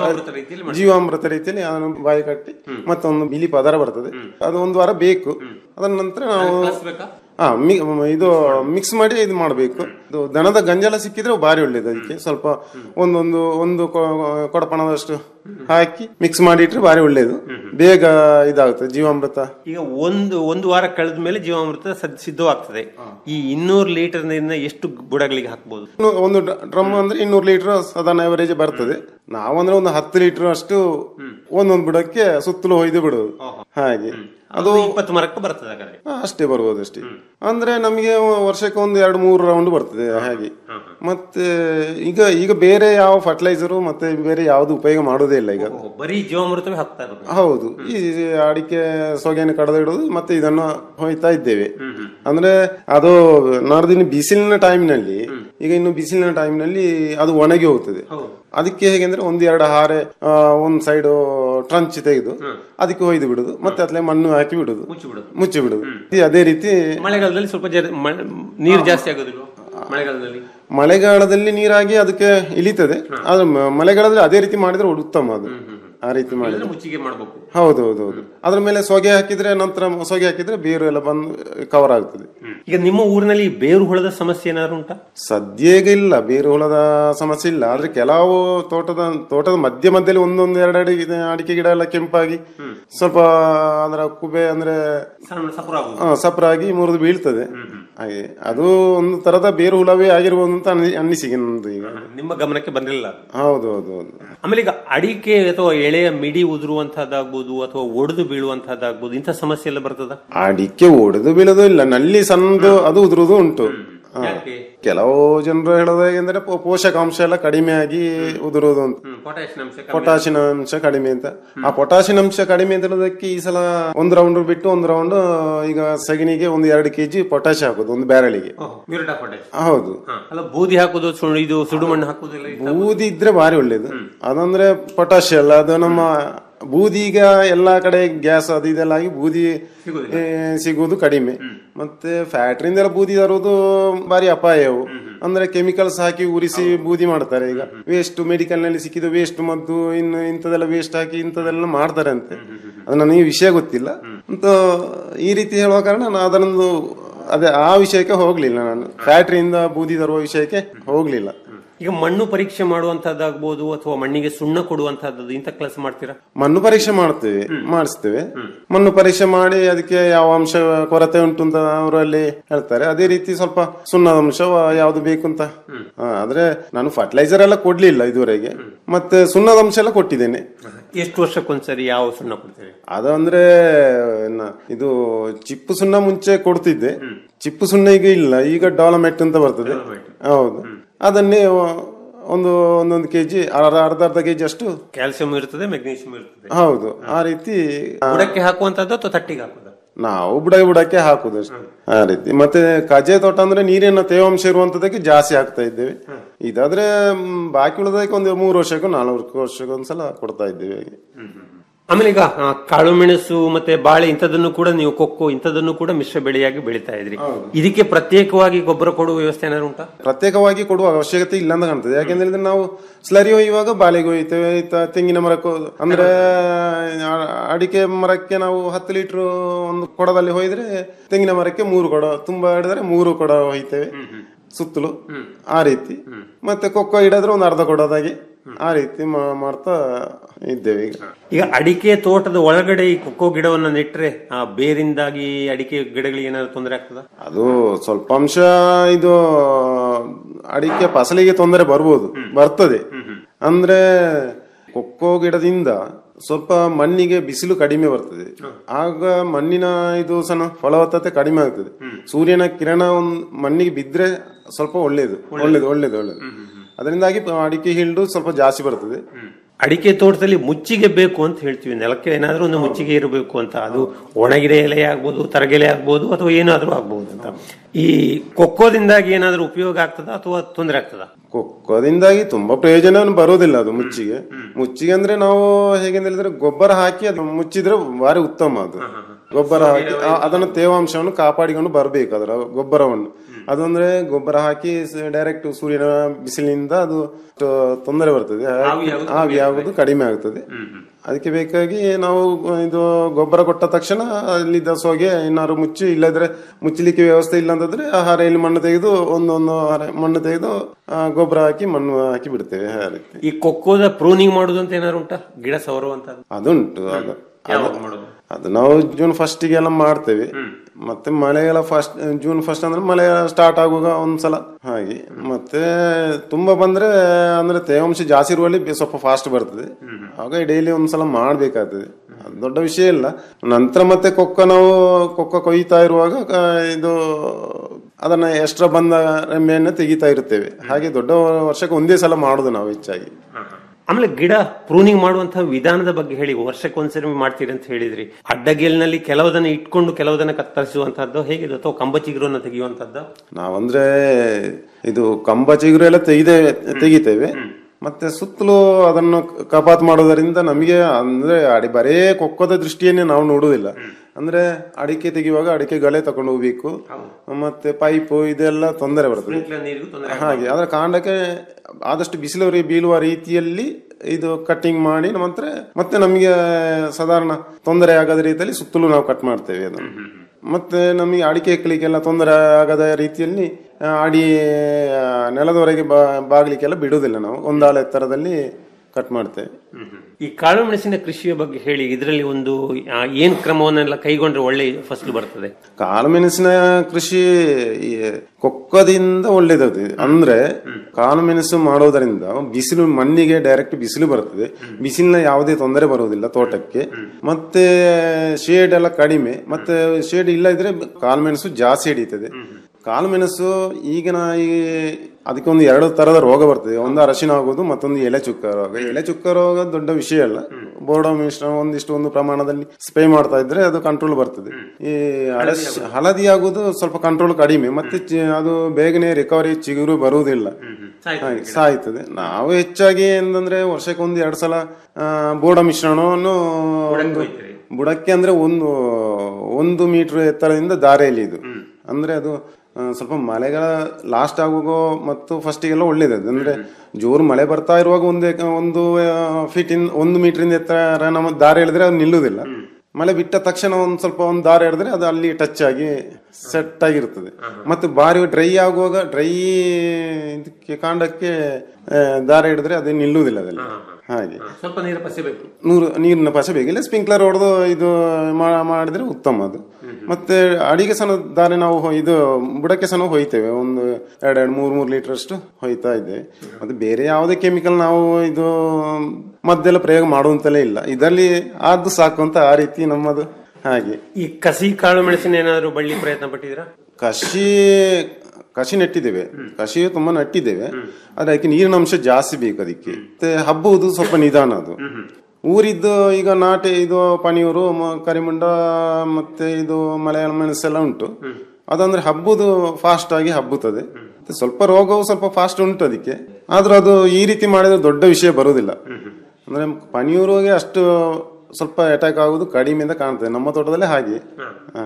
S14: ಜೀವಾಮೃತ ರೀತಿಯಲ್ಲಿ ಅದನ್ನು ಬಾಯಿ ಕಟ್ಟಿ ಮತ್ತೊಂದು ಬಿಳಿ ಪದಾರ ಬರ್ತದೆ ಅದು ಒಂದು ವಾರ ಬೇಕು ಅದರ ನಂತರ ನಾವು ಹಾ ಮಿ- ಇದು ಮಿಕ್ಸ್ ಮಾಡಿ ಇದು ಮಾಡಬೇಕು ಇದು ದನದ ಗಂಜಲ ಸಿಕ್ಕಿದ್ರೆ ಭಾರಿ ಒಳ್ಳೇದು ಅದಕ್ಕೆ ಸ್ವಲ್ಪ ಒಂದೊಂದು ಒಂದು ಕೊ- ಕೊಡಪಣದಷ್ಟು ಹಾಕಿ ಮಿಕ್ಸ್ ಮಾಡಿ ಇಟ್ರೆ ಭಾರಿ ಒಳ್ಳೇದು ಬೇಗ ಇದಾಗುತ್ತೆ ಜೀವಾಮೃತ
S13: ಈಗ ಒಂದು ಒಂದು ವಾರ ಕಳೆದ ಮೇಲೆ ಜೀವಾಮೃತ ಸದ್- ಸಿದ್ಧವಾಗ್ತದೆ ಈ ಇನ್ನೂರು ಲೀಟರ್ ನೀರನ್ನ ಎಷ್ಟು ಬುಡಗಳಿಗೆ ಹಾಕ್ಬೋದು
S14: ಇನ್ನು ಒಂದು ಡ್ರಮ್ ಅಂದ್ರೆ ಇನ್ನೂರು ಲೀಟರ್ ಸಾಧಾರಣ ಅವರೇಜ್ ಬರ್ತದೆ ನಾವಂದ್ರೆ ಒಂದು ಹತ್ತು ಲೀಟರ್ ಅಷ್ಟು ಒಂದೊಂದು ಬುಡಕ್ಕೆ ಸುತ್ತಲೂ ಹೊಯ್ದು ಬಿಡುವುದು ಹಾಗೆ
S13: ಅದು ಇಪ್ಪತ್ತು ಮರಕ್ಕೆ ಬರ್ತದೆ ಹಾಗಾದ್ರೆ
S14: ಹಾ, ಅಷ್ಟೇ ಬರ್ಬೋದು ಅಷ್ಟೇ ಅಂದ್ರೆ ನಮಗೆ ವರ್ಷಕ್ಕೆ ಒಂದು ಎರಡು ಮೂರು ರೌಂಡ್ ಬರ್ತದೆ ಹಾಗೆ ಮತ್ತೆ ಈಗ ಈಗ ಬೇರೆ ಯಾವ ಫರ್ಟಿಲೈಸರು ಮತ್ತೆ ಬೇರೆ ಯಾವ್ದು ಉಪಯೋಗ ಮಾಡೋದೇ ಇಲ್ಲ ಈಗ
S13: ಬರೀ ಜೀವಾಮೃತವೇ ಹಾಕ್ತಾ ಇರೋದು
S14: ಹೌದು ಈ ಅಡಿಕೆ ಸೊಗೆಯನ್ನು ಕಡದ ಇಡೋದು ಮತ್ತೆ ಇದನ್ನು ಹೊಯ್ತಾ ಇದ್ದೇವೆ ಅಂದ್ರೆ ಅದು ನಾಡ್ದಿನ ಬಿಸಿಲಿನ ಟೈಮ್ನಲ್ಲಿ ಈಗ ಇನ್ನು ಬಿಸಿಲಿನ ಟೈಮ್ನಲ್ಲಿ ಅದು ಒಣಗಿ ಹೋಗ್ತದೆ ಅದಕ್ಕೆ ಹೇಗೆ ಅಂದ್ರೆ ಒಂದ್ ಎರಡು ಹಾರೆ ಆ, ಒಂದ್ ಸೈಡ್ ಟ್ರಂಚ್ ತೆಗೆದು ಅದಕ್ಕೆ ಹೊಯ್ದು ಬಿಡುದು ಮತ್ತೆ ಅತ್ಲೆ ಮಣ್ಣು ಹಾಕಿ ಬಿಡುದು ಮುಚ್ಚಿ ಬಿಡುದು ಈ ಅದೇ ರೀತಿ
S13: ಮಳೆಗಾಲದಲ್ಲಿ ಸ್ವಲ್ಪ ಜರ- ಮ- ನೀರು ಜಾಸ್ತಿ ಆಗೋದಿಲ್ಲ ಮಳೆಗಾಲದಲ್ಲಿ
S14: ಮಳೆಗಾಲದಲ್ಲಿ ನೀರಾಗಿ ಅದಕ್ಕೆ ಇಳಿತದೆ ಆದ್ರೆ ಮ- ಮಳೆಗಾಲದಲ್ಲಿ ಅದೇ ರೀತಿ ಮಾಡಿದ್ರೆ ಉತ್ತಮ ಅದು ಆ ರೀತಿ ಮಾಡಿದ್ರೆ
S13: ಮುಚ್ಚಿಗೆ ಮಾಡ್ಬೇಕು
S14: ಹೌದು ಹೌದು ಹೌದು ಅದ್ರ ಮೇಲೆ ಸೊಗೆ ಹಾಕಿದ್ರೆ ನಂತರ ಸೊಗೆ ಹಾಕಿದ್ರೆ ಬೇರು ಎಲ್ಲ ಬಂದು ಕವರ್ ಆಗ್ತದೆ
S13: ಈಗ ನಿಮ್ಮ ಊರಿನಲ್ಲಿ ಬೇರು ಹುಳದ ಸಮಸ್ಯೆ ಏನಾದ್ರು ಉಂಟಾ
S14: ಸದ್ಯ ಈಗ ಇಲ್ಲ ಬೇರು ಹುಳದ ಸಮಸ್ಯೆ ಇಲ್ಲ ಆದ್ರೆ ಕೆಲವು ತೋಟದ ತೋಟದ ಮಧ್ಯ ಮಧ್ಯದಲ್ಲಿ ಒಂದೊಂದು ಎರಡು ಅಡಿ ಅಡಿಕೆ ಗಿಡ ಎಲ್ಲ ಕೆಂಪಾಗಿ ಸ್ವಲ್ಪ ಅದರ ಕುಬೆ ಅಂದ್ರೆ
S13: ಸಣ್ಣ ಸಪುರ ಆಗುದು.
S14: ಆ, ಸಪ್ರಾಗಿ ಮುರಿದು ಬೀಳ್ತದೆ ಹಾಗೆ ಅದು ಒಂದು ತರದ ಬೇರು ಹುಳವೇ ಆಗಿರ್ಬೋದು ಅಂತ ಅನ್ನಿ- ಅನ್ನಿಸಿಕೆ ನಂದು ಈಗ
S13: ನಿಮ್ಮ ಗಮನಕ್ಕೆ ಬಂದಿಲ್ಲ
S14: ಹೌದು ಹೌದು ಹೌದು
S13: ಆಮೇಲೆ ಈಗ ಅಡಿಕೆ ಅಥವಾ ಎಳೆಯ ಮಿಡಿ ಉದುರುವಂತಹದ್ದಾಗ್ಬೋದು ಅಥವಾ ಒಡೆದು ಬೀಳುವಂತಹದ್ದಾಗ್ಬೋದು ಇಂಥ ಸಮಸ್ಯೆ ಎಲ್ಲ ಬರ್ತದ
S14: ಅಡಿಕೆ ಒಡೆದು ಬೀಳೋದು ಇಲ್ಲ ನಲ್ಲಿ ಸಣ್ಣದು ಅದು ಉದುರುದು ಉಂಟು ಹಾ. ಕೆಲವು ಜನರು ಹೇಳೋದು ಹೇಗೆಂದ್ರೆ ಪೋ- ಪೋಷಕಾಂಶ ಎಲ್ಲ ಕಡಿಮೆ ಆಗಿ ಉದುರುವುದು ಅಂತ
S13: ಪೊಟ್ಯಾಷಿಯಂ ಅಂಶ ಕಮ್ಮಿ.
S14: ಪೊಟ್ಯಾಷಿಯಂ ಅಂಶ ಕಡಿಮೆ ಅಂತ ಆ ಪೊಟ್ಯಾಷಿಯಂ ಅಂಶ ಕಡಿಮೆ ಅಂತ ಹೇಳೋದಕ್ಕೆ ಈ ಸಲ ಒಂದು ರೌಂಡ್ ಬಿಟ್ಟು ಒಂದು ರೌಂಡ್ ಈಗ ಸಗಣಿಗೆ ಒಂದು ಎರಡು ಕೆಜಿ ಪೊಟ್ಯಾಷ್ ಹಾಕೋದು ಒಂದು ಬ್ಯಾರಳಿಗೆ
S13: ಓಹ್, ಮ್ಯೂರೇಟ್ ಆಫ್ ಪೊಟ್ಯಾಷ್.
S14: ಹೌದು
S13: ಹಾ, ಅಲ್ಲ ಬೂದಿ ಹಾಕುದು ಸು- ಇದು ಸುಡು ಮಣ್ಣು ಹಾಕುದಿಲ್ಲ
S14: ಬೂದಿ ಇದ್ರೆ ಭಾರಿ ಒಳ್ಳೇದು ಅದಂದ್ರೆ ಪೊಟ್ಯಾಷ್ ಅಲ್ಲ ಅದು ನಮ್ಮ ಬೂದಿ ಈಗ ಎಲ್ಲಾ ಕಡೆ ಗ್ಯಾಸ್ ಅದು ಇದೆಲ್ಲ ಆಗಿ ಬೂದಿ ಏ, ಸಿಗುವುದು ಕಡಿಮೆ ಮತ್ತೆ ಫ್ಯಾಕ್ಟ್ರಿಯಿಂದ ಎಲ್ಲ ಬೂದಿ ತರುವುದು ಭಾರಿ ಅಪಾಯವು ಅಂದ್ರೆ ಕೆಮಿಕಲ್ಸ್ ಹಾಕಿ ಉರಿಸಿ ಬೂದಿ ಮಾಡ್ತಾರೆ ಈಗ ವೇಸ್ಟ್ ಮೆಡಿಕಲ್ ನಲ್ಲಿ ಸಿಕ್ಕಿದ ವೇಸ್ಟ್ ಮದ್ದು ಇನ್ನು ಇಂಥದೆಲ್ಲ ವೇಸ್ಟ್ ಹಾಕಿ ಇಂಥದೆಲ್ಲ ಮಾಡ್ತಾರೆ ಅಂತೆ ಅದು ನನಗೆ ವಿಷಯ ಗೊತ್ತಿಲ್ಲ ಅಂತ ಈ ರೀತಿ ಹೇಳುವ ಕಾರಣ ನಾನು ಅದನ್ನೊಂದು ಅದೇ ಆ ವಿಷಯಕ್ಕೆ ಹೋಗ್ಲಿಲ್ಲ ನಾನು ಫ್ಯಾಕ್ಟ್ರಿಯಿಂದ ಬೂದಿ ತರುವ ವಿಷಯಕ್ಕೆ ಹೋಗ್ಲಿಲ್ಲ
S13: ಈಗ ಮಣ್ಣು ಪರೀಕ್ಷೆ ಮಾಡುವಂತಹದ್ದಾಗ್ಬೋದು ಅಥವಾ ಮಣ್ಣಿಗೆ ಸುಣ್ಣ ಕೊಡುವಂತಹದ್ದು ಇಂಥ ಕೆಲಸ ಮಾಡ್ತೀರಾ
S14: ಮಣ್ಣು ಪರೀಕ್ಷೆ ಮಾಡ್ತೇವೆ ಮಾಡಿಸ್ತೇವೆ ಮಣ್ಣು ಪರೀಕ್ಷೆ ಮಾಡಿ ಅದಕ್ಕೆ ಯಾವ ಅಂಶ ಕೊರತೆ ಉಂಟು ಅಂತ ಅವರಲ್ಲಿ ಹೇಳ್ತಾರೆ ಅದೇ ರೀತಿ ಸ್ವಲ್ಪ ಸುಣ್ಣದ ಅಂಶ ಯಾವ್ದು ಬೇಕು ಅಂತ ಹಾ, ಆದ್ರೆ ನಾನು ಫರ್ಟಿಲೈಸರ್ ಎಲ್ಲ ಕೊಡ್ಲಿಲ್ಲ ಇದುವರೆಗೆ ಮತ್ತೆ ಸುಣ್ಣದ ಅಂಶ ಎಲ್ಲ ಕೊಟ್ಟಿದ್ದೇನೆ
S13: ಎಷ್ಟು ವರ್ಷಕ್ಕೊಂದ್ಸರಿ ಯಾವ ಸುಣ್ಣ ಕೊಡ್ತೀರಿ
S14: ಅದಂದ್ರೆ ನ- ಇದು ಚಿಪ್ಪು ಸುಣ್ಣ ಮುಂಚೆ ಕೊಡ್ತಿದ್ದೆ ಚಿಪ್ಪು ಸುಣ್ಣ ಈಗ ಇಲ್ಲ ಈಗ ಡಾಲಮೆಟ್ ಅಂತ ಬರ್ತದೆ ಹೌದು ಅದನ್ನೇ ಒಂದು ಒಂದೊಂದು ಕೆಜಿ ಅರ್ಧ ಅರ್ಧ ಅರ್ಧ ಕೆಜಿ ಅಷ್ಟು
S13: ಕ್ಯಾಲ್ಸಿಯಂ ಇರ್ತದೆ ಮೆಗ್ನೀಷಿಯಂ ಇರ್ತದೆ
S14: ಹೌದು ಆ ರೀತಿ ಆ,
S13: ಬುಡಕ್ಕೆ ಹಾಕುವಂತದ್ದು ಅಥವಾ ತಟ್ಟಿಗೆ ಹಾಕುದ
S14: ನಾವು ಬುಡ ಬುಡಕ್ಕೆ ಹಾಕುದು ಅಷ್ಟೇ ಆ ರೀತಿ ಮತ್ತೆ ಕಜೆ ತೋಟ ಅಂದ್ರೆ ನೀರಿನ ತೇವಾಂಶ ಇರುವಂತದಕ್ಕೆ ಜಾಸ್ತಿ ಹಾಕ್ತಾ ಇದ್ದೇವೆ ಇದಾದ್ರೆ ಮ್, ಬಾಕಿ ಉಳಿದಕ್ಕೆ ಒಂದು ಮೂರು ವರ್ಷಕ್ಕೂ ನಾಲ್ಕು ವರ್ಷಕ್ಕೂ ಒಂದ್ಸಲ ಕೊಡ್ತಾ ಇದ್ದೇವೆ ಹಾಗೆ.
S13: ಆಮೇಲೆ ಈಗ ಆ, ಕಾಳು ಮೆಣಸು ಮತ್ತೆ ಬಾಳೆ ಇಂಥದನ್ನು ಕೂಡ ನೀವು ಕೊಕ್ಕೋ ಇಂಥದನ್ನು ಕೂಡ ಮಿಶ್ರ ಬೆಳೆಯಾಗಿ ಬೆಳೀತಾ ಇದ್ರಿ ಇದಕ್ಕೆ ಪ್ರತ್ಯೇಕವಾಗಿ ಗೊಬ್ಬರ ಕೊಡುವ ವ್ಯವಸ್ಥೆ ಏನಾದ್ರು ಉಂಟಾ
S14: ಪ್ರತ್ಯೇಕವಾಗಿ ಕೊಡುವ ಅವಶ್ಯಕತೆ ಇಲ್ಲ ಅಂತ ಕಾಣ್ತದೆ ಯಾಕೆಂದ್ರೆ ಹೇಳಿದ್ರೆ ನಾವು ಸ್ಲರಿ ಒಯ್ಯುವಾಗ ಬಾಳೆಗೆ ಒಯ್ತೇವೆ ಇತ್ತ ತೆಂಗಿನ ಮರಕ್ಕೂ ಅಂದ್ರೆ ಆ- ಅಡಿಕೆ ಮರಕ್ಕೆ ನಾವು ಹತ್ತು ಲೀಟರ್ ಒಂದು ಕೊಡದಲ್ಲಿ ಹೊಯ್ದ್ರೆ ತೆಂಗಿನ ಮರಕ್ಕೆ ಮೂರು ಕೊಡ ತುಂಬಾ ಹಿಡಿದ್ರೆ ಮೂರು ಕೊಡ ಹೊಯ್ತೇವೆ ಸುತ್ತಲೂ ಆ ರೀತಿ ಮತ್ತೆ ಕೊಕ್ಕೋ ಹಿಡಿದ್ರೆ ಒಂದು ಅರ್ಧ ಕೊಡೋದಾಗಿ ಆ ರೀತಿ ಮಾ- ಮಾಡ್ತಾ ಇದ್ದೇವೆ ಈಗ
S13: ಈಗ ಅಡಿಕೆ ತೋಟದ ಒಳಗಡೆ ಈ ಕೊಕ್ಕೋ ಗಿಡವನ್ನ ನೆಟ್ರೆ ಆ ಬೇರಿಂದಾಗಿ ಅಡಿಕೆ ಗಿಡಗಳಿಗೆ ಏನಾದ್ರು ತೊಂದರೆ ಆಗ್ತದ
S14: ಅದು ಸ್ವಲ್ಪ ಅಂಶ ಇದು ಅಡಿಕೆ ಫಸಲಿಗೆ ತೊಂದರೆ ಬರ್ಬೋದು ಬರ್ತದೆ ಅಂದ್ರೆ ಕೊಕ್ಕೋ ಗಿಡದಿಂದ ಸ್ವಲ್ಪ ಮಣ್ಣಿಗೆ ಬಿಸಿಲು ಕಡಿಮೆ ಬರ್ತದೆ ಆಗ ಮಣ್ಣಿನ ಇದು ಸಹ ಫಲವತ್ತತೆ ಕಡಿಮೆ ಆಗ್ತದೆ ಸೂರ್ಯನ ಕಿರಣ ಒಂದ್ ಮಣ್ಣಿಗೆ ಬಿದ್ರೆ ಸ್ವಲ್ಪ ಒಳ್ಳೇದು ಒಳ್ಳೇದು ಒಳ್ಳೇದು ಒಳ್ಳೇದು ಅದರಿಂದಾಗಿ ಅಡಿಕೆ ಹಿಲ್ಡು ಸ್ವಲ್ಪ ಜಾಸ್ತಿ ಬರ್ತದೆ
S13: ಅಡಿಕೆ ತೋಟದಲ್ಲಿ ಮುಚ್ಚಿಗೆ ಬೇಕು ಅಂತ ಹೇಳ್ತೀವಿ ನೆಲಕ್ಕೆ ಏನಾದ್ರೂ ಒಂದು ಮುಚ್ಚಿಗೆ ಇರಬೇಕು ಅಂತ ಅದು ಒಣಗಿದ ಎಲೆ ಆಗ್ಬೋದು ತರಗೆಲೆ ಆಗ್ಬೋದು ಅಥವಾ ಏನಾದ್ರೂ ಆಗ್ಬೋದು ಅಂತ ಈ ಕೊಕ್ಕೋದಿಂದಾಗಿ ಏನಾದ್ರೂ ಉಪಯೋಗ ಆಗ್ತದ ಅಥವಾ ತೊಂದರೆ ಆಗ್ತದ
S14: ಕೊಕ್ಕೋದಿಂದಾಗಿ ತುಂಬಾ ಪ್ರಯೋಜನ ಬರೋದಿಲ್ಲ ಅದು ಮುಚ್ಚಿಗೆ ಮುಚ್ಚಿಗೆ ಅಂದ್ರೆ ನಾವು ಹೇಗೆ ಅಂತ ಹೇಳಿದ್ರೆ ಗೊಬ್ಬರ ಹಾಕಿ ಅದು ಮುಚ್ಚಿದ್ರೆ ಭಾರಿ ಉತ್ತಮ ಅದು ಗೊಬ್ಬರ ಹಾಕಿ ಆ- ಅದನ್ನ ತೇವಾಂಶವನ್ನು ಕಾಪಾಡಿಕೊಂಡು ಬರಬೇಕು ಅದರ ಗೊಬ್ಬರವನ್ನು ಅದಂದ್ರೆ ಗೊಬ್ಬರ ಹಾಕಿ ಡೈರೆಕ್ಟ್ ಸೂರ್ಯನ ಬಿಸಿಲಿನಿಂದ ಅದು ತ- ತೊಂದರೆ ಬರ್ತದೆ ಹಾಗೆ ಆವಿ ಆಗುದು ಕಡಿಮೆ ಆಗ್ತದೆ ಅದಕ್ಕೆ ಬೇಕಾಗಿ ನಾವು ಇದು ಗೊಬ್ಬರ ಕೊಟ್ಟ ತಕ್ಷಣ ಅಲ್ಲಿದ್ದ ಸೋಗೆ ಏನಾದ್ರು ಮುಚ್ಚಿ ಇಲ್ಲದ್ರೆ ಮುಚ್ಚಲಿಕ್ಕೆ ವ್ಯವಸ್ಥೆ ಇಲ್ಲ ಅಂತಂದ್ರೆ ಆ ಹಾರೆಯಲ್ಲಿ ಮಣ್ಣು ತೆಗೆದು ಒಂದೊಂದು ಹಾರೆ ಮಣ್ಣು ತೆಗೆದು ಆ, ಗೊಬ್ಬರ ಹಾಕಿ ಮಣ್ಣು ಹಾಕಿ ಬಿಡ್ತೇವೆ ಆ ರೀತಿ
S13: ಈ ಕೊಕ್ಕೋದ ಪ್ರೂನಿಂಗ್ ಮಾಡುದು ಅಂತ ಏನಾದ್ರು ಉಂಟಾ ಗಿಡ ಸವರುವಂತದ್ದು
S14: ಅದುಂಟು ಅದು
S13: ಯಾವಾಗ
S14: ಅದು-
S13: ಮಾಡೋದು
S14: ಅದು ನಾವು ಜೂನ್ ಫಸ್ಟ್ ಎಲ್ಲ ಮಾಡ್ತೇವೆ ಮತ್ತೆ ಮಳೆಗೆಲ್ಲ ಫಸ್ಟ್ ಜೂನ್ ಫಸ್ಟ್ ಅಂದ್ರೆ ಮಳೆ ಸ್ಟಾರ್ಟ್ ಆಗುವಾಗ ಒಂದ್ಸಲ ಹಾಗೆ ಮತ್ತೆ ತುಂಬಾ ಬಂದ್ರೆ ಅಂದ್ರೆ ತೇವಾಂಶ ಜಾಸ್ತಿ ಇರುವಲ್ಲಿ ಬೆ- ಸ್ವಲ್ಪ ಫಾಸ್ಟ್ ಬರ್ತದೆ ಆಗ ಡೈಲಿ ಒಂದ್ಸಲ ಮಾಡ್ಬೇಕಾಗ್ತದೆ ಅದು ದೊಡ್ಡ ವಿಷಯ ಇಲ್ಲ ನಂತರ ಮತ್ತೆ ಕೊಕ್ಕ ನಾವು ಕೊಕ್ಕ ಕೊಯ್ತಾ ಇರುವಾಗ ಕ- ಇದು ಅದನ್ನ ಎಕ್ಸ್ಟ್ರಾ ಬಂದ ರೆಂಬೆಯನ್ನ ತೆಗಿತಾ ಇರ್ತೇವೆ ಹಾಗೆ ದೊಡ್ಡ ವರ್ಷಕ್ಕೆ ಒಂದೇ ಸಲ ಮಾಡುದು ನಾವು ಹೆಚ್ಚಾಗಿ
S13: ಆಮೇಲೆ ಗಿಡ ಪ್ರೂನಿಂಗ್ ಮಾಡುವಂತಹ ವಿಧಾನದ ಬಗ್ಗೆ ಹೇಳಿ ವರ್ಷಕ್ಕೆ ಒಂದ್ಸರಿ ಮಾಡ್ತೀರಿ ಅಂತ ಹೇಳಿದ್ರಿ ಅಡ್ಡಗೇಲ್ನಲ್ಲಿ ಕೆಲವುದನ್ನ ಇಟ್ಕೊಂಡು ಕೆಲವುದನ್ನ ಕತ್ತರಿಸುವಂತಹದ್ದು ಹೇಗಿದೆ ಅಥವಾ ಕಂಬ ಚಿಗುರನ್ನ ತೆಗೆಯುವಂತದ್ದು
S14: ನಾವಂದ್ರೆ ಇದು ಕಂಬ ಚಿಗುರು ಎಲ್ಲ ತೆಗೆದೇ ತೆಗಿತೇವೆ ಮತ್ತೆ ಸುತ್ತಲೂ ಅದನ್ನು ಕಪಾತ್ ಮಾಡೋದರಿಂದ ನಮಗೆ ಅಂದ್ರೆ ಅಡಿ ಬರೇ ಕೊಕ್ಕದ ದೃಷ್ಟಿಯನ್ನೇ ನಾವು ನೋಡುವುದಿಲ್ಲ ಅಂದ್ರೆ ಅಡಿಕೆ ತೆಗೆಯುವಾಗ ಅಡಿಕೆ ಗಳೆ ತಕೊಂಡು ಹೋಗ್ಬೇಕು ಮತ್ತೆ ಪೈಪು ಇದೆಲ್ಲ ತೊಂದರೆ ಬರ್ತದೆ
S13: ನೀರಿಗೂ ತೊಂದರೆ
S14: ಹಾಗೆ ಆದ್ರೆ ಕಾಂಡಕ್ಕೆ ಆದಷ್ಟು ಬಿಸಿಲು ರೀ- ಬೀಳುವ ರೀತಿಯಲ್ಲಿ ಇದು ಕಟ್ಟಿಂಗ್ ಮಾಡಿ ನಂತರ ಮತ್ತೆ ನಮಗೆ ಸಾಧಾರಣ ತೊಂದರೆ ಆಗದ ರೀತಿಯಲ್ಲಿ ಸುತ್ತಲೂ ನಾವು ಕಟ್ ಮಾಡ್ತೇವೆ ಅದನ್ನು ಮತ್ತೆ ನಮಗೆ ಅಡಿಕೆ ಎಕ್ಕಲಿಕ್ಕೆಲ್ಲ ತೊಂದರೆ ಆಗದ ರೀತಿಯಲ್ಲಿ ಆ, ಅಡಿ ಆ, ನೆಲದವರೆಗೆ ಬಾ ಬಾಗ್ಲಿಕ್ಕೆಲ್ಲ ಬಿಡುವುದಿಲ್ಲ ನಾವು ಒಂದಾಳ ಎತ್ತರದಲ್ಲಿ ಕಟ್ ಮಾಡ್ತೇವೆ
S13: ಈ ಕಾಳು ಮೆಣಸಿನ ಕೃಷಿಯ ಬಗ್ಗೆ ಹೇಳಿ ಇದರಲ್ಲಿ ಒಂದು ಆ, ಏನ್ ಕ್ರಮವನ್ನೆಲ್ಲ ಕೈಗೊಂಡ್ರೆ ಒಳ್ಳೆ ಫಸಲು ಬರ್ತದೆ
S14: ಕಾಳುಮೆಣಸಿನ ಕೃಷಿ ಈ ಕೊಕ್ಕದಿಂದ ಒಳ್ಳೇದದು ಅಂದ್ರೆ ಕಾಳುಮೆಣಸು ಮಾಡೋದರಿಂದ ಬಿಸಿಲು ಮಣ್ಣಿಗೆ ಡೈರೆಕ್ಟ್ ಬಿಸಿಲು ಬರ್ತದೆ ಬಿಸಿಲಿನ ಯಾವುದೇ ತೊಂದರೆ ಬರುವುದಿಲ್ಲ ತೋಟಕ್ಕೆ ಮತ್ತೆ ಶೇಡ್ ಎಲ್ಲ ಕಡಿಮೆ ಮತ್ತೆ ಶೇಡ್ ಇಲ್ಲ ಇದ್ರೆ ಕಾಳುಮೆಣಸು ಜಾಸ್ತಿ ಹಿಡಿತದೆ ಕಾಳುಮೆಣಸು ಈಗಿನ ಈ ಅದಕ್ಕೆ ಒಂದು ಎರಡು ತರದ ರೋಗ ಬರ್ತದೆ ಒಂದು ಅರಶಿನ ಆಗೋದು ಮತ್ತೊಂದು ಎಲೆ ಚುಕ್ಕ ರೋಗ ಎಲೆ ಚುಕ್ಕ ರೋಗ ದೊಡ್ಡ ವಿಷಯ ಅಲ್ಲ ಬೋರ್ಡೋ ಮಿಶ್ರಣ ಒಂದಿಷ್ಟು ಒಂದು ಪ್ರಮಾಣದಲ್ಲಿ ಸ್ಪ್ರೇ ಮಾಡ್ತಾ ಇದ್ರೆ ಅದು ಕಂಟ್ರೋಲ್ ಬರ್ತದೆ ಈ ಹಳಸಿ ಹಳದಿ ಆಗೋದು ಸ್ವಲ್ಪ ಕಂಟ್ರೋಲ್ ಕಡಿಮೆ ಮತ್ತೆ ಚಿ- ಅದು ಬೇಗನೆ ರಿಕವರಿ ಚಿಗುರು ಬರುವುದಿಲ್ಲ ಹಾಗೆ ಸಾಯ್ತದೆ ನಾವು ಹೆಚ್ಚಾಗಿ ಏನಂದ್ರೆ ವರ್ಷಕ್ಕೆ ಒಂದು ಎರಡು ಸಲ ಆ, ಬೋರ್ಡ ಮಿಶ್ರಣವನ್ನು ಒಂದು ಬುಡಕ್ಕೆ ಅಂದ್ರೆ ಒಂದು ಒಂದು ಮೀಟರ್ ಎತ್ತರದಿಂದ ದಾರೆಯಲ್ಲಿ ಇದು ಅಂದ್ರೆ ಅದು ಆ, ಸ್ವಲ್ಪ ಮಳೆಗಳ ಲಾಸ್ಟ್ ಆಗುವಾಗ ಮತ್ತು ಫಸ್ಟಿಗೆಲ್ಲ ಒಳ್ಳೇದದು ಅಂದ್ರೆ ಜೋರು ಮಳೆ ಬರ್ತಾ ಇರುವಾಗ ಒಂದು ಎಕ- ಒಂದು ಫೀಟ್ ಇನ್ ಒಂದು ಮೀಟರ್ ಇಂದ ಎತ್ತರ ನಮ್ಮ ದಾರಿ ಎಳೆದ್ರೆ ಅದು ನಿಲ್ಲುವುದಿಲ್ಲ ಮಳೆ ಬಿಟ್ಟ ತಕ್ಷಣ ಒಂದ್ ಸ್ವಲ್ಪ ಒಂದು ದಾರ ಹಿಡಿದ್ರೆ ಅದು ಅಲ್ಲಿ ಟಚ್ ಆಗಿ ಸೆಟ್ ಆಗಿರ್ತದೆ ಮತ್ತೆ ಬಾರಿ ಡ್ರೈ ಆಗುವಾಗ ಡ್ರೈ ಇದಕ್ಕೆ ಕಾಂಡಕ್ಕೆ ಆ, ದಾರ ಹಿಡಿದ್ರೆ ಅದು ನಿಲ್ಲುವುದಿಲ್ಲ ಅದಲ್ಲಿ ಹಾಗೆ
S13: ಸ್ವಲ್ಪ ನೀರು ಪಸಿಬೇಕು
S14: ನೂರು ನೀರಿನ ಪಸ ಬೇಕಿಲ್ಲ ಸ್ಪ್ರಿಂಕ್ಲರ್ ಹೊಡೆದು ಇದು ಮಾ- ಮಾಡಿದ್ರೆ ಉತ್ತಮ ಅದು ಮತ್ತೆ ಅಡಿಗೆ ಸಹ ದಾರೆ ನಾವು ಹೊ- ಇದು ಬುಡಕ್ಕೆ ಸಹ ನಾವು ಹೊಯ್ತೇವೆ ಒಂದು ಎರಡು ಎರಡು ಮೂರು ಮೂರು ಲೀಟರ್ ಅಷ್ಟು ಹೊಯ್ತಾ ಇದ್ದೇವೆ ಮತ್ತೆ ಬೇರೆ ಯಾವುದೇ ಕೆಮಿಕಲ್ ನಾವು ಇದು ಮದ್ದೆಲ್ಲ ಪ್ರಯೋಗ ಮಾಡುವಂತಲೇ ಇಲ್ಲ ಇದರಲ್ಲಿ ಆದ್ದು ಸಾಕು ಅಂತ ಆ ರೀತಿ ನಮ್ಮದು ಹಾಗೆ
S13: ಈ ಕಸಿ ಕಾಳು ಮೆಣಸಿನ ಏನಾದ್ರು ಬಳ್ಳಿ ಪ್ರಯತ್ನ ಪಟ್ಟಿದ್ದೀರಾ
S14: ಕಸಿ ಕಸಿ ನೆಟ್ಟಿದ್ದೇವೆ ಕಸಿ ತುಂಬಾ ನೆಟ್ಟಿದ್ದೇವೆ ಆದ್ರೆ ಅದಕ್ಕೆ ನೀರಿನ ಅಂಶ ಜಾಸ್ತಿ ಬೇಕು ಅದಕ್ಕೆ ಮತ್ತೆ ಹಬ್ಬುವುದು ಸ್ವಲ್ಪ ನಿಧಾನ ಅದು ಊರಿದ್ದು ಈಗ ನಾಟಿ ಇದು ಪನಿಯೂರು ಮ- ಕರಿಮುಂಡ ಮತ್ತೆ ಇದು ಮಲಯಾಳ ಮೆಣಸೆಲ್ಲ ಉಂಟು ಅದಂದ್ರೆ ಹಬ್ಬುದು ಫಾಸ್ಟ್ ಆಗಿ ಹಬ್ಬುತ್ತದೆ ಮತ್ತೆ ಸ್ವಲ್ಪ ರೋಗವು ಸ್ವಲ್ಪ ಫಾಸ್ಟ್ ಉಂಟು ಅದಕ್ಕೆ ಆದ್ರೂ ಅದು ಈ ರೀತಿ ಮಾಡಿದ್ರೆ ದೊಡ್ಡ ವಿಷಯ ಬರುವುದಿಲ್ಲ ಅಂದ್ರೆ ಪನಿಯೂರಿಗೆ ಅಷ್ಟು ಸ್ವಲ್ಪ ಅಟ್ಯಾಕ್ ಆಗುವುದು ಕಡಿಮೆಯಿಂದ ಕಾಣ್ತದೆ ನಮ್ಮ ತೋಟದಲ್ಲೇ ಹಾಗೆ ಹಾ.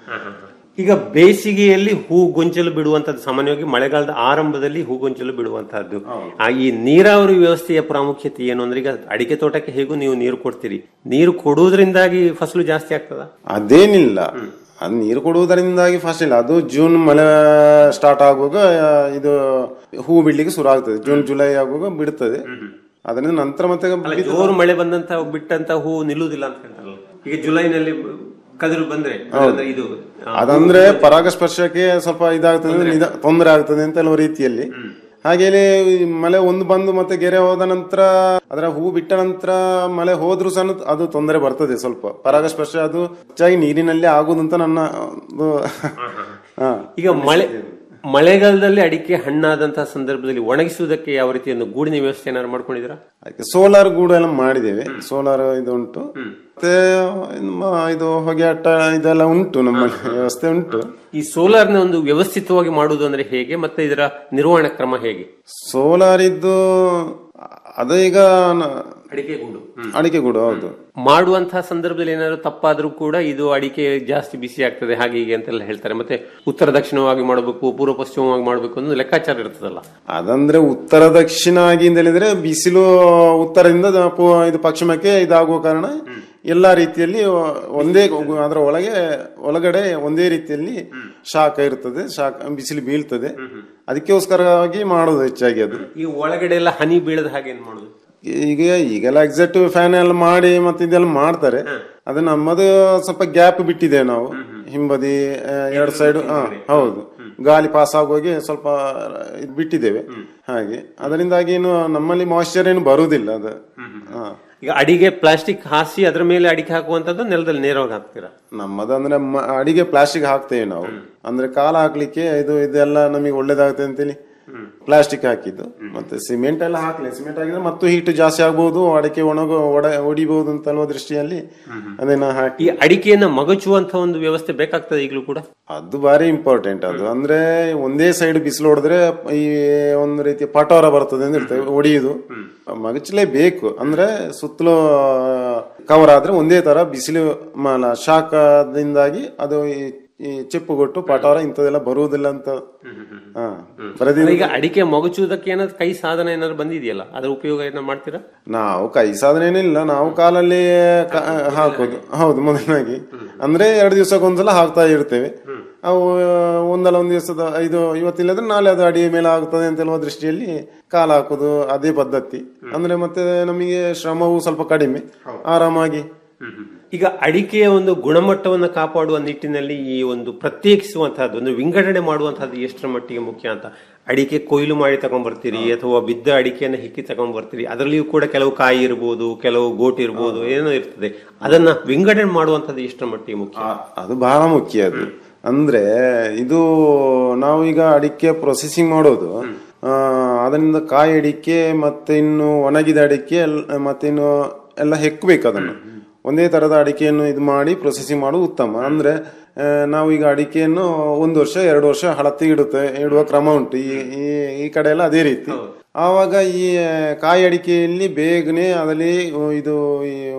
S13: ಈಗ ಬೇಸಿಗೆಯಲ್ಲಿ ಹೂ ಗೊಂಚಲು ಬಿಡುವಂತದ್ದು ಸಾಮಾನ್ಯವಾಗಿ ಮಳೆಗಾಲದ ಆರಂಭದಲ್ಲಿ ಹೂ ಗೊಂಚಲು ಬಿಡುವಂತಹದ್ದು ಆ ಈ ನೀರಾವರಿ ವ್ಯವಸ್ಥೆಯ ಪ್ರಾಮುಖ್ಯತೆ ಏನು ಅಂದ್ರೆ ಈಗ ಅಡಿಕೆ ತೋಟಕ್ಕೆ ಹೇಗೂ ನೀವು ನೀರು ಕೊಡ್ತೀರಿ ನೀರು ಕೊಡುವುದರಿಂದಾಗಿ ಫಸಲು ಜಾಸ್ತಿ ಆಗ್ತದ
S14: ಅದೇನಿಲ್ಲ ಅದು ನೀರು ಕೊಡುವುದರಿಂದಾಗಿ ಫಸ್ಟ್ ಇಲ್ಲ ಅದು ಜೂನ್ ಮಳೆ ಸ್ಟಾರ್ಟ್ ಆಗುವಾಗ ಆ, ಇದು ಹೂ ಬಿಡ್ಲಿಕ್ಕೆ ಶುರು ಆಗ್ತದೆ ಜೂನ್ ಜುಲೈ ಆಗುವಾಗ ಬಿಡುತ್ತದೆ ಅದರಿಂದ ನಂತರ ಮತ್ತೆ
S13: ಅಲ್ಲ, ಜೋರು ಮಳೆ ಬಂದಂತ ಬಿಟ್ಟಂತ ಹೂ ನಿಲ್ಲುವುದಿಲ್ಲ ಅಂತ ಹೇಳ್ತಾರಲ್ಲ ಈಗ ಜುಲೈನಲ್ಲಿ ಕದಿರು ಬಂದ್ರೆ ಅಂದ್ರೆ ಇದು ಆ,
S14: ಅದಂದ್ರೆ ಪರಾಗಸ್ಪರ್ಶಕ್ಕೆ ಸ್ವಲ್ಪ ಇದಾಗ್ತದೆ ಅಂದ್ರೆ ನಿಧ- ತೊಂದರೆ ಆಗ್ತದೆ ಅಂತ ಕೆಲವು ರೀತಿಯಲ್ಲಿ ಹಾಗೆ ಮಳೆ ಒಂದು ಬಂದು ಮತ್ತೆ ಗೆರೆ ಹೋದ ನಂತರ ಅದರ ಹೂ ಬಿಟ್ಟ ನಂತರ ಮಳೆ ಹೋದ್ರೂ ಸಹ ಅದು ತೊಂದರೆ ಬರ್ತದೆ ಸ್ವಲ್ಪ ಪರಾಗಸ್ಪರ್ಶ ಅದು ಹೆಚ್ಚಾಗಿ ನೀರಿನಲ್ಲಿ ಆಗುದು ಅಂತ ನನ್ನ ಒಂದು ಹಾ.
S13: ಈಗ ಮಳೆ ಮಳೆಗಾಲದಲ್ಲಿ ಅಡಿಕೆ ಹಣ್ಣಾದಂತಹ ಸಂದರ್ಭದಲ್ಲಿ ಒಣಗಿಸುವುದಕ್ಕೆ ಯಾವ ರೀತಿ ಒಂದು ಗೂಡಿನ ವ್ಯವಸ್ಥೆ ಏನಾದ್ರು ಮಾಡ್ಕೊಂಡಿದ್ದೀರಾ
S14: ಅದಕ್ಕೆ ಸೋಲಾರ್ ಗೂಡು ಎಲ್ಲ ಮಾಡಿದ್ದೇವೆ ಸೋಲಾರ್ ಇದು ಉಂಟು ಮತ್ತೆ ನಮ್ಮ ಇದು ಹೊಗೆ ಅಟ್ಟ ಇದೆಲ್ಲ ಉಂಟು ನಮ್ಮಲ್ಲಿ ವ್ಯವಸ್ಥೆ ಉಂಟು
S13: ಈ ಸೋಲಾರ್ನ ಒಂದು ವ್ಯವಸ್ಥಿತವಾಗಿ ಮಾಡುವುದು ಅಂದ್ರೆ ಹೇಗೆ ಮತ್ತೆ ಇದರ ನಿರ್ವಹಣಾ ಕ್ರಮ ಹೇಗೆ
S14: ಸೋಲಾರ್ ಇದ್ದು ಅದು ಈಗ ನ-
S13: ಅಡಿಕೆ ಗೂಡು
S14: ಅಡಿಕೆ ಗೂಡು ಹೌದು
S13: ಮಾಡುವಂತಹ ಸಂದರ್ಭದಲ್ಲಿ ಏನಾದ್ರು ತಪ್ಪಾದ್ರೂ ಕೂಡ ಇದು ಅಡಿಕೆ ಜಾಸ್ತಿ ಬಿಸಿ ಆಗ್ತದೆ ಹಾಗೆ ಹೀಗೆ ಅಂತೆಲ್ಲ ಹೇಳ್ತಾರೆ ಮತ್ತೆ ಉತ್ತರ ದಕ್ಷಿಣವಾಗಿ ಮಾಡಬೇಕು ಪೂರ್ವ ಪಶ್ಚಿಮವಾಗಿ ಮಾಡಬೇಕು ಅನ್ನೋ ಲೆಕ್ಕಾಚಾರ ಇರ್ತದಲ್ಲ
S14: ಅದಂದ್ರೆ ಉತ್ತರ ದಕ್ಷಿಣ ಆಗಿ ಅಂತ ಹೇಳಿದ್ರೆ ಬಿಸಿಲು ಉತ್ತರದಿಂದ ದ- ಪು- ಇದು ಪಶ್ಚಿಮಕ್ಕೆ ಇದಾಗುವ ಕಾರಣ ಎಲ್ಲಾ ರೀತಿಯಲ್ಲಿ ಒಂದೇ ಅದರ ಒಳಗೆ ಒಳಗಡೆ ಒಂದೇ ರೀತಿಯಲ್ಲಿ ಶಾಖ ಇರ್ತದೆ ಶಾಖ ಬಿಸಿಲು ಬೀಳ್ತದೆ ಅದಕ್ಕೋಸ್ಕರವಾಗಿ ಮಾಡೋದು ಹೆಚ್ಚಾಗಿ ಅದು
S13: ಈ ಒಳಗಡೆ ಎಲ್ಲ ಹನಿ ಬೀಳದ ಹಾಗೆ ಏನ್ ಮಾಡುದು
S14: ಈಗ ಈಗೆಲ್ಲ ಎಕ್ಸಾಕ್ಟ್ ಫ್ಯಾನ್ ಎಲ್ಲ ಮಾಡಿ ಮತ್ತೆ ಇದೆಲ್ಲ ಮಾಡ್ತಾರೆ ಅದು ನಮ್ಮದು ಸ್ವಲ್ಪ ಗ್ಯಾಪ್ ಬಿಟ್ಟಿದೆ ನಾವು ಹಿಂಬದಿ ಆ, ಎರಡು ಸೈಡ್ ಹೌದು ಗಾಳಿ ಪಾಸ್ ಆಗುವಾಗೆ ಸ್ವಲ್ಪ ಇದು ಬಿಟ್ಟಿದ್ದೇವೆ ಹಾಗೆ ಅದರಿಂದಾಗಿ ಏನು ನಮ್ಮಲ್ಲಿ ಮಾಯಿಶ್ಚರ್ ಏನು ಬರುವುದಿಲ್ಲ ಅದು ಹಾ.
S13: ಈಗ ಅಡಿಗೆ ಪ್ಲಾಸ್ಟಿಕ್ ಹಾಸಿ ಅದ್ರ ಮೇಲೆ ಅಡಿಕೆ ಹಾಕುವಂತದ್ದು ನೆಲದಲ್ಲಿ ನೇರವಾಗಿ ಹಾಕ್ತೀರಾ
S14: ನಮ್ಮದಂದ್ರೆ ಮ- ಅಡಿಗೆ ಪ್ಲಾಸ್ಟಿಕ್ ಹಾಕ್ತೇವೆ ನಾವು ಅಂದ್ರೆ ಕಾಲ ಹಾಕ್ಲಿಕ್ಕೆ ಇದು ಇದೆಲ್ಲ ನಮಗೆ ಒಳ್ಳೇದಾಗುತ್ತೆ ಅಂತೇಳಿ ಪ್ಲಾಸ್ಟಿಕ್ ಹಾಕಿದ್ದು ಮತ್ತೆ ಸಿಮೆಂಟ್ ಎಲ್ಲ ಹಾಕ್ಲಿ ಸಿಮೆಂಟ್ ಹಾಕಿದ್ರೆ ಮತ್ತು ಹೀಟ್ ಜಾಸ್ತಿ ಆಗ್ಬಹುದು ಅಡಿಕೆ ಒಣಗೋ ಒಡ ಹೊಡಿಬಹುದು ಅಂತ ಅನ್ನೋ ದೃಷ್ಟಿಯಲ್ಲಿ ಅದನ್ನ ಹಾಕಿ
S13: ಈ ಅಡಿಕೆಯನ್ನ ಮಗಚುವಂತ ಒಂದು ವ್ಯವಸ್ಥೆ ಬೇಕಾಗ್ತದೆ ಈಗಲೂ ಕೂಡ
S14: ಅದು ಬಾರಿ ಇಂಪಾರ್ಟೆಂಟ್ ಅದು ಅಂದ್ರೆ ಒಂದೇ ಸೈಡ್ ಬಿಸಿಲು ಹೊಡೆದ್ರೆ ಈ ಒಂದು ರೀತಿಯ ಪಟೋರ ಬರ್ತದೆ ಅಂತ ಇರ್ತೇವೆ ಹೊಡಿಯುದು ಮಗಚಲೇಬೇಕು ಅಂದ್ರೆ ಸುತ್ತಲೂ ಕವರ್ ಆದ್ರೆ ಒಂದೇ ತರ ಬಿಸಿಲು ಮಲ ಶಾಖದಿಂದಾಗಿ ಅದು ಈ ಈ ಚೆಪ್ಪುಗೊಟ್ಟು ಪಟೋರ ಇಂಥದೆಲ್ಲ ಬರುವುದಿಲ್ಲ ಅಂತ ಹಾ ಪ್ರತಿ
S13: ಈಗ ಅಡಿಕೆ ಮಗಚುವುದಕ್ಕೆ ಏನಾದ್ರು ಕೈ ಸಾಧನ ಏನಾದ್ರು ಬಂದಿದೆಯಲ್ಲ ಅದ್ರ ಉಪಯೋಗ ಏನಾದ್ರು ಮಾಡ್ತೀರಾ
S14: ನಾವು ಕೈ ಸಾಧನೆ ಏನಿಲ್ಲ ನಾವು ಕಾಲಲ್ಲಿ ಕ- ಹಾಕೋದು ಹೌದು ಮೊದಲಾಗಿ ಅಂದ್ರೆ ಎರಡು ದಿವಸಕ್ಕೊಂದ್ಸಲ ಹಾಕ್ತಾ ಇರ್ತೇವೆ ಅವು ಒಂದಲ್ಲ ಒಂದು ದಿವಸದ ಇದು ಇವತ್ತಿಲ್ಲದ್ರೆ ನಾಳೆ ಅದು ಅಡಿಯ ಮೇಲೆ ಆಗ್ತದೆ ಅಂತ ಹೇಳುವ ದೃಷ್ಟಿಯಲ್ಲಿ ಕಾಲ ಹಾಕೋದು ಅದೇ ಪದ್ಧತಿ ಅಂದ್ರೆ ಮತ್ತೆ ನಮಗೆ ಶ್ರಮವು ಸ್ವಲ್ಪ ಕಡಿಮೆ ಆರಾಮಾಗಿ
S13: ಈಗ ಅಡಿಕೆಯ ಒಂದು ಗುಣಮಟ್ಟವನ್ನು ಕಾಪಾಡುವ ನಿಟ್ಟಿನಲ್ಲಿ ಈ ಒಂದು ಪ್ರತ್ಯೇಕಿಸುವಂತಹದ್ದು ಒಂದು ವಿಂಗಡಣೆ ಮಾಡುವಂತಹದ್ದು ಎಷ್ಟರ ಮಟ್ಟಿಗೆ ಮುಖ್ಯ ಅಂತ ಅಡಿಕೆ ಕೊಯ್ಲು ಮಾಡಿ ತಗೊಂಡ್ಬರ್ತೀರಿ ಅಥವಾ ಬಿದ್ದ ಅಡಿಕೆಯನ್ನು ಹಿಕ್ಕಿ ತಗೊಂಡ್ಬರ್ತೀರಿ ಅದರಲ್ಲಿಯೂ ಕೂಡ ಕೆಲವು ಕಾಯಿ ಇರ್ಬೋದು ಕೆಲವು ಗೋಟ್ ಇರ್ಬೋದು ಏನೋ ಇರ್ತದೆ ಅದನ್ನ ವಿಂಗಡಣೆ ಮಾಡುವಂತದ್ದು ಎಷ್ಟರ ಮಟ್ಟಿಗೆ ಮುಖ್ಯ
S14: ಅದು ಬಹಳ ಮುಖ್ಯ ಅದು ಅಂದ್ರೆ ಇದು ನಾವು ಈಗ ಅಡಿಕೆ ಪ್ರೊಸೆಸಿಂಗ್ ಮಾಡೋದು ಆ, ಅದರಿಂದ ಕಾಯಿ ಅಡಿಕೆ ಮತ್ತೆ ಇನ್ನು ಒಣಗಿದ ಅಡಿಕೆ ಎಲ್- ಮತ್ತೆ ಇನ್ನು ಎಲ್ಲ ಹೆಕ್ಬೇಕು ಅದನ್ನು ಒಂದೇ ತರದ ಅಡಿಕೆಯನ್ನು ಇದು ಮಾಡಿ ಪ್ರೊಸೆಸಿಂಗ್ ಮಾಡೋದು ಉತ್ತಮ ಅಂದ್ರೆ ಆ, ನಾವು ಈಗ ಅಡಿಕೆಯನ್ನು ಒಂದು ವರ್ಷ ಎರಡು ವರ್ಷ ಹಳತಿ ಇಡುತ್ತೆ ಇಡುವ ಕ್ರಮ ಉಂಟು ಈ ಈ- ಈ ಕಡೆ ಎಲ್ಲ ಅದೇ ರೀತಿ ಆವಾಗ ಈ ಕಾಯಿ ಅಡಿಕೆಯಲ್ಲಿ ಬೇಗನೆ ಅದರಲ್ಲಿ ಇದು ಈ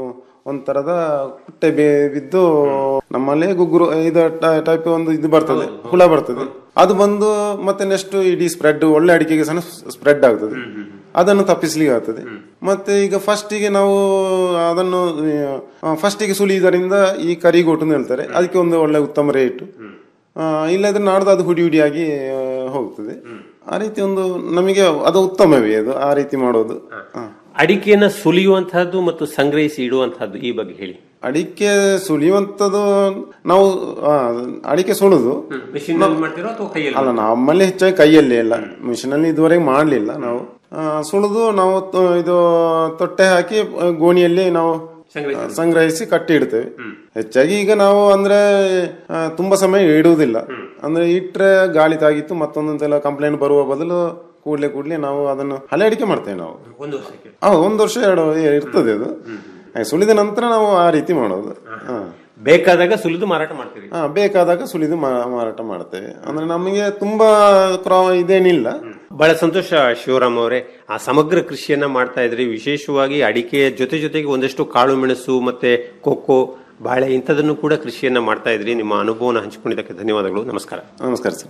S14: ಒಂದ್ ತರದ ಕುಟ್ಟೆ ಬೇ- ಬಿದ್ದು ನಮ್ಮಲ್ಲಿ ಗುಗ್ಗುರು ಇದು ಟೈಪ್ ಒಂದು ಇದು ಬರ್ತದೆ ಹುಳ ಬರ್ತದೆ ಅದು ಬಂದು ಮತ್ತೆ ನೆಕ್ಸ್ಟ್ ಇಡೀ ಸ್ಪ್ರೆಡ್ ಒಳ್ಳೆ ಅಡಿಕೆಗೆ ಸಹ ಸ್ಪ್ರೆಡ್ ಆಗ್ತದೆ ಅದನ್ನು ತಪ್ಪಿಸ್ಲಿಕ್ಕೆ ಆಗ್ತದೆ ಮತ್ತೆ ಈಗ ಫಸ್ಟಿಗೆ ನಾವು ಅದನ್ನು ಫಸ್ಟಿಗೆ ಸುಲಿಯುವುದರಿಂದ ಈ ಕರಿಗೋಟು ಅಂತ ಹೇಳ್ತಾರೆ ಅದಕ್ಕೆ ಒಂದು ಒಳ್ಳೆ ಉತ್ತಮ ರೇಟ್ ಇಲ್ಲದ್ರೆ ನಾಡ್ದು ಅದು ಹುಡಿ ಹುಡಿಯಾಗಿ ಆ, ಹೋಗ್ತದೆ ಆ ರೀತಿ ಒಂದು ನಮಗೆ ಅದು ಉತ್ತಮವೇ ಅದು ಆ ರೀತಿ ಮಾಡೋದು ಹ.
S13: ಅಡಿಕೆಯನ್ನ ಸುಲಿಯುವಂತಹದ್ದು ಮತ್ತು ಸಂಗ್ರಹಿಸಿ ಇಡುವಂತಹದ್ದು ಈ ಬಗ್ಗೆ ಹೇಳಿ
S14: ಅಡಿಕೆ ಸುಲಿಯುವಂತದ್ದು ನಾವು ಆ, ಅಡಿಕೆ ಸುಳುದು
S13: ಮೆಷಿನ್ ಮಾಡ್ತಿರೋ ಅಥವಾ ಕೈಯಲ್ಲಿ
S14: ಅಲ್ಲ ನಮ್ಮಲ್ಲಿ ಹೆಚ್ಚಾಗಿ ಕೈಯಲ್ಲಿ ಎಲ್ಲ ಮಿಷಿನ್ ಅಲ್ಲಿ ಇದುವರೆಗೆ ಮಾಡ್ಲಿಲ್ಲ ನಾವು ಆ, ಸುಳಿದು ನಾವು ತ- ಇದು ತೊಟ್ಟೆ ಹಾಕಿ ಆ, ಗೋಣಿಯಲ್ಲಿ ನಾವು ಆ, ಸಂಗ್ರಹಿಸಿ ಕಟ್ಟಿ ಇಡ್ತೇವೆ ಹೆಚ್ಚಾಗಿ ಈಗ ನಾವು ಅಂದ್ರೆ ಆ, ತುಂಬಾ ಸಮಯ ಇಡುವುದಿಲ್ಲ ಅಂದ್ರೆ ಇಟ್ರೆ ಗಾಳಿ ತಾಗಿತ್ತು ಮತ್ತೊಂದೊಂದೆಲ್ಲ ಕಂಪ್ಲೇಂಟ್ ಬರುವ ಬದಲು ಕೂಡ್ಲೆ ಕೂಡ್ಲೆ ನಾವು ಅದನ್ನು ಹಳೆ ಅಡಿಕೆ ಮಾಡ್ತೇವೆ ನಾವು
S13: ಒಂದು ವರ್ಷಕ್ಕೆ
S14: ಆ ಒಂದು ವರ್ಷ ಎರಡು ಇರ್ತದೆ ಅದು ಹಾಗೆ ಸುಲಿದ ನಂತರ ನಾವು ಆ ರೀತಿ ಮಾಡೋದು ಹಾ.
S13: ಬೇಕಾದಾಗ ಸುಲಿದು ಮಾರಾಟ ಮಾಡ್ತೀರಿ
S14: ಹಾ ಬೇಕಾದಾಗ ಸುಲಿದು ಮಾ- ಮಾರಾಟ ಮಾಡ್ತೇವೆ ಅಂದ್ರೆ ನಮಗೆ ತುಂಬಾ ಕ್ರಾ ಇದೇನಿಲ್ಲ
S13: ಬಹಳ ಸಂತೋಷ ಶಿವರಾಮ್ ಅವರೇ ಆ ಸಮಗ್ರ ಕೃಷಿಯನ್ನ ಮಾಡ್ತಾ ಇದ್ರಿ ವಿಶೇಷವಾಗಿ ಅಡಿಕೆಯ ಜೊತೆ ಜೊತೆಗೆ ಒಂದಷ್ಟು ಕಾಳು ಮೆಣಸು ಮತ್ತೆ ಕೊಕ್ಕೋ ಬಾಳೆ ಇಂಥದನ್ನು ಕೂಡ ಕೃಷಿಯನ್ನ ಮಾಡ್ತಾ ಇದ್ರಿ ನಿಮ್ಮ ಅನುಭವನ ಹಂಚಿಕೊಂಡಿದ್ದಕ್ಕೆ ಧನ್ಯವಾದಗಳು ನಮಸ್ಕಾರ
S14: ನಮಸ್ಕಾರ ಸರ್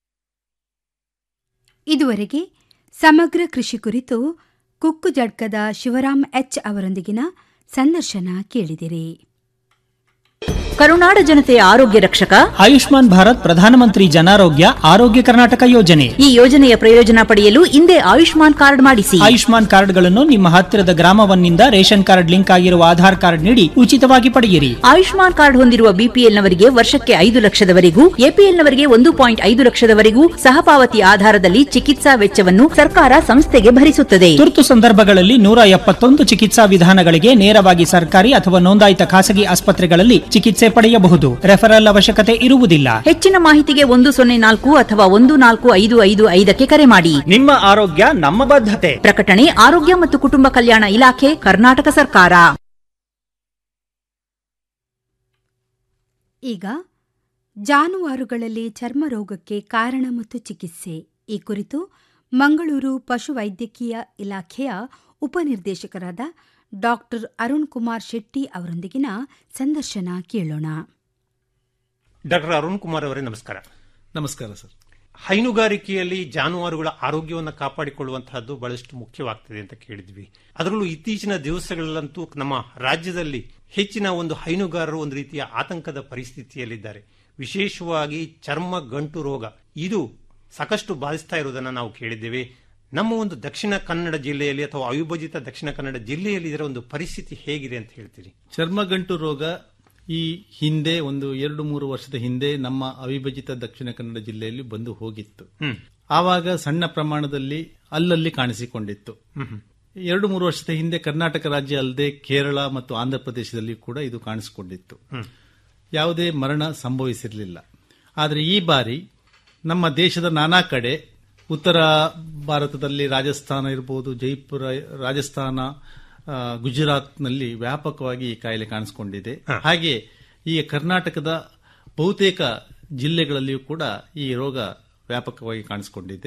S12: ಇದುವರೆಗೆ ಸಮಗ್ರ ಕೃಷಿ ಕುರಿತು ಕುಕ್ಕು ಜಡ್ಕದ ಶಿವರಾಮ್ ಎಚ್ ಅವರೊಂದಿಗಿನ ಸಂದರ್ಶನ ಕೇಳಿದಿರಿ
S3: ಕರುನಾಡ ಜನತೆಯ ಆರೋಗ್ಯ ರಕ್ಷಕ
S10: ಆಯುಷ್ಮಾನ್ ಭಾರತ್ ಪ್ರಧಾನಮಂತ್ರಿ ಜನಾರೋಗ್ಯ ಆರೋಗ್ಯ ಕರ್ನಾಟಕ ಯೋಜನೆ
S3: ಈ ಯೋಜನೆಯ ಪ್ರಯೋಜನ ಪಡೆಯಲು ಹಿಂದೆ ಆಯುಷ್ಮಾನ್ ಕಾರ್ಡ್ ಮಾಡಿಸಿ
S10: ಆಯುಷ್ಮಾನ್ ಕಾರ್ಡ್ಗಳನ್ನು ನಿಮ್ಮ ಹತ್ತಿರದ ಗ್ರಾಮವನ್ನಿಂದ ರೇಷನ್ ಕಾರ್ಡ್ ಲಿಂಕ್ ಆಗಿರುವ ಆಧಾರ್ ಕಾರ್ಡ್ ನೀಡಿ ಉಚಿತವಾಗಿ ಪಡೆಯಿರಿ
S3: ಆಯುಷ್ಮಾನ್ ಕಾರ್ಡ್ ಹೊಂದಿರುವ ಬಿಪಿಎಲ್ನವರಿಗೆ ವರ್ಷಕ್ಕೆ ಐದು ಲಕ್ಷದವರೆಗೂ ಎಪಿಎಲ್ನವರಿಗೆ ಒಂದು ಪಾಯಿಂಟ್ ಐದು ಲಕ್ಷದವರೆಗೂ ಸಹಪಾವತಿ ಆಧಾರದಲ್ಲಿ ಚಿಕಿತ್ಸಾ ವೆಚ್ಚವನ್ನು ಸರ್ಕಾರ ಸಂಸ್ಥೆಗೆ ಭರಿಸುತ್ತದೆ
S10: ತುರ್ತು ಸಂದರ್ಭಗಳಲ್ಲಿ ನೂರ ಎಪ್ಪತ್ತೊಂದು ಚಿಕಿತ್ಸಾ ವಿಧಾನಗಳಿಗೆ ನೇರವಾಗಿ ಸರ್ಕಾರಿ ಅಥವಾ ನೋಂದಾಯಿತ ಖಾಸಗಿ ಆಸ್ಪತ್ರೆಗಳಲ್ಲಿ ಚಿಕಿತ್ಸೆ ಪಡೆಯಬಹುದು ರೆಫರಲ್ ಅವಶ್ಯಕತೆ ಇರುವುದಿಲ್ಲ
S3: ಹೆಚ್ಚಿನ ಮಾಹಿತಿಗೆ ಒಂದು ಸೊನ್ನೆ ನಾಲ್ಕು ಅಥವಾ ಒಂದು ನಾಲ್ಕು ಐದು ಐದು ಐದಕ್ಕೆ ಕರೆ ಮಾಡಿ
S10: ನಿಮ್ಮ ಆರೋಗ್ಯ ನಮ್ಮ ಬದ್ಧತೆ
S3: ಪ್ರಕಟಣೆ ಆರೋಗ್ಯ ಮತ್ತು ಕುಟುಂಬ ಕಲ್ಯಾಣ ಇಲಾಖೆ ಕರ್ನಾಟಕ ಸರ್ಕಾರ
S12: ಈಗ ಜಾನುವಾರುಗಳಲ್ಲಿ ಚರ್ಮ ರೋಗಕ್ಕೆ ಕಾರಣ ಮತ್ತು ಚಿಕಿತ್ಸೆ ಈ ಕುರಿತು ಮಂಗಳೂರು ಪಶುವೈದ್ಯಕೀಯ ಇಲಾಖೆಯ ಉಪನಿರ್ದೇಶಕರಾದ ಡಾಕ್ಟರ್ ಅರುಣ್ ಕುಮಾರ್ ಶೆಟ್ಟಿ ಅವರೊಂದಿಗಿನ ಸಂದರ್ಶನ ಕೇಳೋಣ
S15: ಡಾಕ್ಟರ್ ಅರುಣ್ ಕುಮಾರ್ ಅವರೇ ನಮಸ್ಕಾರ
S16: ನಮಸ್ಕಾರ ಸರ್
S15: ಹೈನುಗಾರಿಕೆಯಲ್ಲಿ ಜಾನುವಾರುಗಳ ಆರೋಗ್ಯವನ್ನು ಕಾಪಾಡಿಕೊಳ್ಳುವಂತಹದ್ದು ಬಹಳಷ್ಟು ಮುಖ್ಯವಾಗ್ತದೆ ಅಂತ ಕೇಳಿದ್ವಿ ಅದರಲ್ಲೂ ಇತ್ತೀಚಿನ ದಿವಸಗಳಲ್ಲಂತೂ ನಮ್ಮ ರಾಜ್ಯದಲ್ಲಿ ಹೆಚ್ಚಿನ ಒಂದು ಹೈನುಗಾರರು ಒಂದು ರೀತಿಯ ಆತಂಕದ ಪರಿಸ್ಥಿತಿಯಲ್ಲಿದ್ದಾರೆ ವಿಶೇಷವಾಗಿ ಚರ್ಮ ಗಂಟು ರೋಗ ಇದು ಸಾಕಷ್ಟು ಬಾಧಿಸ್ತಾ ಇರುವುದನ್ನು ನಾವು ಕೇಳಿದ್ದೇವೆ ನಮ್ಮ ಒಂದು ದಕ್ಷಿಣ ಕನ್ನಡ ಜಿಲ್ಲೆಯಲ್ಲಿ ಅಥವಾ ಅವಿಭಜಿತ ದಕ್ಷಿಣ ಕನ್ನಡ ಜಿಲ್ಲೆಯಲ್ಲಿ ಇದರ ಒಂದು ಪರಿಸ್ಥಿತಿ ಹೇಗಿದೆ ಅಂತ ಹೇಳ್ತೀರಿ
S16: ಚರ್ಮಗಂಟು ರೋಗ ಈ ಹಿಂದೆ ಒಂದು ಎರಡು ಮೂರು ವರ್ಷದ ಹಿಂದೆ ನಮ್ಮ ಅವಿಭಜಿತ ದಕ್ಷಿಣ ಕನ್ನಡ ಜಿಲ್ಲೆಯಲ್ಲಿ ಬಂದು ಹೋಗಿತ್ತು
S15: ಹ್ಮ್.
S16: ಆವಾಗ ಸಣ್ಣ ಪ್ರಮಾಣದಲ್ಲಿ ಅಲ್ಲಲ್ಲಿ ಕಾಣಿಸಿಕೊಂಡಿತ್ತು
S15: ಹ್ಮ್.
S16: ಎರಡು ಮೂರು ವರ್ಷದ ಹಿಂದೆ ಕರ್ನಾಟಕ ರಾಜ್ಯ ಅಲ್ಲದೆ ಕೇರಳ ಮತ್ತು ಆಂಧ್ರ ಪ್ರದೇಶದಲ್ಲಿ ಕೂಡ ಇದು ಕಾಣಿಸಿಕೊಂಡಿತ್ತು
S15: ಹ್ಮ್.
S16: ಯಾವುದೇ ಮರಣ ಸಂಭವಿಸಿರಲಿಲ್ಲ ಆದರೆ ಈ ಬಾರಿ ನಮ್ಮ ದೇಶದ ನಾನಾ ಕಡೆ ಉತ್ತರ ಭಾರತದಲ್ಲಿ ರಾಜಸ್ಥಾನ ಇರಬಹುದು ಜೈಪುರ ರಾಜಸ್ಥಾನ ಆ, ಗುಜರಾತ್ನಲ್ಲಿ ವ್ಯಾಪಕವಾಗಿ ಈ ಕಾಯಿಲೆ ಕಾಣಿಸಿಕೊಂಡಿದೆ ಹಾಗೆ ಈ ಕರ್ನಾಟಕದ ಬಹುತೇಕ ಜಿಲ್ಲೆಗಳಲ್ಲಿಯೂ ಕೂಡ ಈ ರೋಗ ವ್ಯಾಪಕವಾಗಿ ಕಾಣಿಸಿಕೊಂಡಿದೆ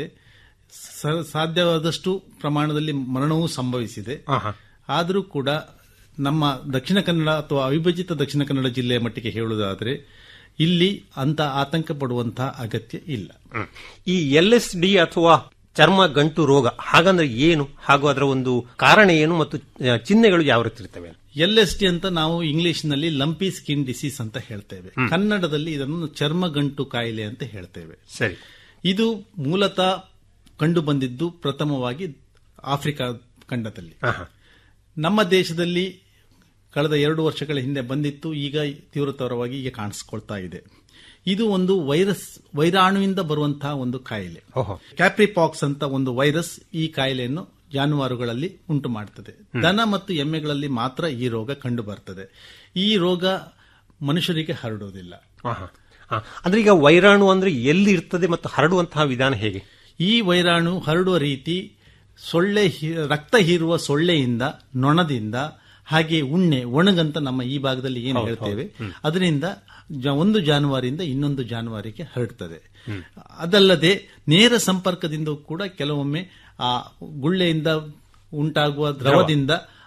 S16: ಸ- ಸಾಧ್ಯವಾದಷ್ಟು ಪ್ರಮಾಣದಲ್ಲಿ ಮರಣವೂ ಸಂಭವಿಸಿದೆ ಆದರೂ ಕೂಡ ನಮ್ಮ ದಕ್ಷಿಣ ಕನ್ನಡ ಅಥವಾ ಅವಿಭಜಿತ ದಕ್ಷಿಣ ಕನ್ನಡ ಜಿಲ್ಲೆಯ ಮಟ್ಟಿಗೆ ಹೇಳುವುದಾದರೆ ಇಲ್ಲಿ ಅಂತ ಆತಂಕ ಪಡುವಂತಹ ಅಗತ್ಯ ಇಲ್ಲ
S15: ಹ್ಮ್. ಈ ಎಲ್ ಎಸ್ ಡಿ ಅಥವಾ ಚರ್ಮ ಗಂಟು ರೋಗ ಹಾಗಂದ್ರೆ ಏನು ಹಾಗೂ ಅದರ ಒಂದು ಕಾರಣ ಏನು ಮತ್ತು ಆ, ಚಿಹ್ನೆಗಳು ಯಾವ ರೀತಿ ಇರ್ತವೆ
S16: ಎಲ್ ಎಸ್ ಟಿ ಅಂತ ನಾವು ಇಂಗ್ಲಿಷ್ನಲ್ಲಿ ಲಂಪಿ ಸ್ಕಿನ್ ಡಿಸೀಸ್ ಅಂತ ಹೇಳ್ತೇವೆ ಕನ್ನಡದಲ್ಲಿ ಇದನ್ನು ಚರ್ಮಗಂಟು ಕಾಯಿಲೆ ಅಂತ ಹೇಳ್ತೇವೆ
S15: ಸರಿ
S16: ಇದು ಮೂಲತಃ ಕಂಡು ಬಂದಿದ್ದು ಪ್ರಥಮವಾಗಿ ಆಫ್ರಿಕಾ ಖಂಡದಲ್ಲಿ ನಮ್ಮ ದೇಶದಲ್ಲಿ ಕಳೆದ ಎರಡು ವರ್ಷಗಳ ಹಿಂದೆ ಬಂದಿತ್ತು ಈಗ ತೀವ್ರತರವಾಗಿ ಈಗ ಕಾಣಿಸ್ಕೊಳ್ತಾ ಇದೆ ಇದು ಒಂದು ವೈರಸ್ ವೈರಾಣುವಿಂದ ಬರುವಂತಹ ಒಂದು ಕಾಯಿಲೆ ಕ್ಯಾಪ್ರಿಪಾಕ್ಸ್ ಅಂತ ಒಂದು ವೈರಸ್ ಈ ಕಾಯಿಲೆಯನ್ನು ಜಾನುವಾರುಗಳಲ್ಲಿ ಉಂಟು ಮಾಡುತ್ತದೆ ದನ ಮತ್ತು ಎಮ್ಮೆಗಳಲ್ಲಿ ಮಾತ್ರ ಈ ರೋಗ ಕಂಡು ಬರ್ತದೆ ಈ ರೋಗ ಮನುಷ್ಯರಿಗೆ ಹರಡುವುದಿಲ್ಲ
S15: ಆಹಾ. ಆ, ಅಂದ್ರೆ ಈಗ ವೈರಾಣು ಅಂದ್ರೆ ಎಲ್ಲಿ ಇರ್ತದೆ ಮತ್ತು ಹರಡುವಂತಹ ವಿಧಾನ ಹೇಗೆ
S16: ಈ ವೈರಾಣು ಹರಡುವ ರೀತಿ ಸೊಳ್ಳೆ ಹೀ- ರಕ್ತ ಹೀರುವ ಸೊಳ್ಳೆಯಿಂದ ನೊಣದಿಂದ ಹಾಗೆ ಉಣ್ಣೆ ಒಣಗಂತ ನಮ್ಮ ಈ ಭಾಗದಲ್ಲಿ ಏನು
S15: ಹೌದು,
S16: ಹೇಳ್ತೇವೆ
S15: ಹೌದು. ಹ್ಮ್.
S16: ಅದರಿಂದ ಜ- ಒಂದು ಜಾನುವಾರಿಂದ ಇನ್ನೊಂದು ಜಾನುವಾರಿಗೆ ಹರಡ್ತದೆ ಅದಲ್ಲದೆ ನೇರ ಸಂಪರ್ಕದಿಂದ ಕೂಡ ಕೆಲವೊಮ್ಮೆ ಆ ಗುಳ್ಳೆಯಿಂದ ಉಂಟಾಗುವ ದ್ರವದಿಂದ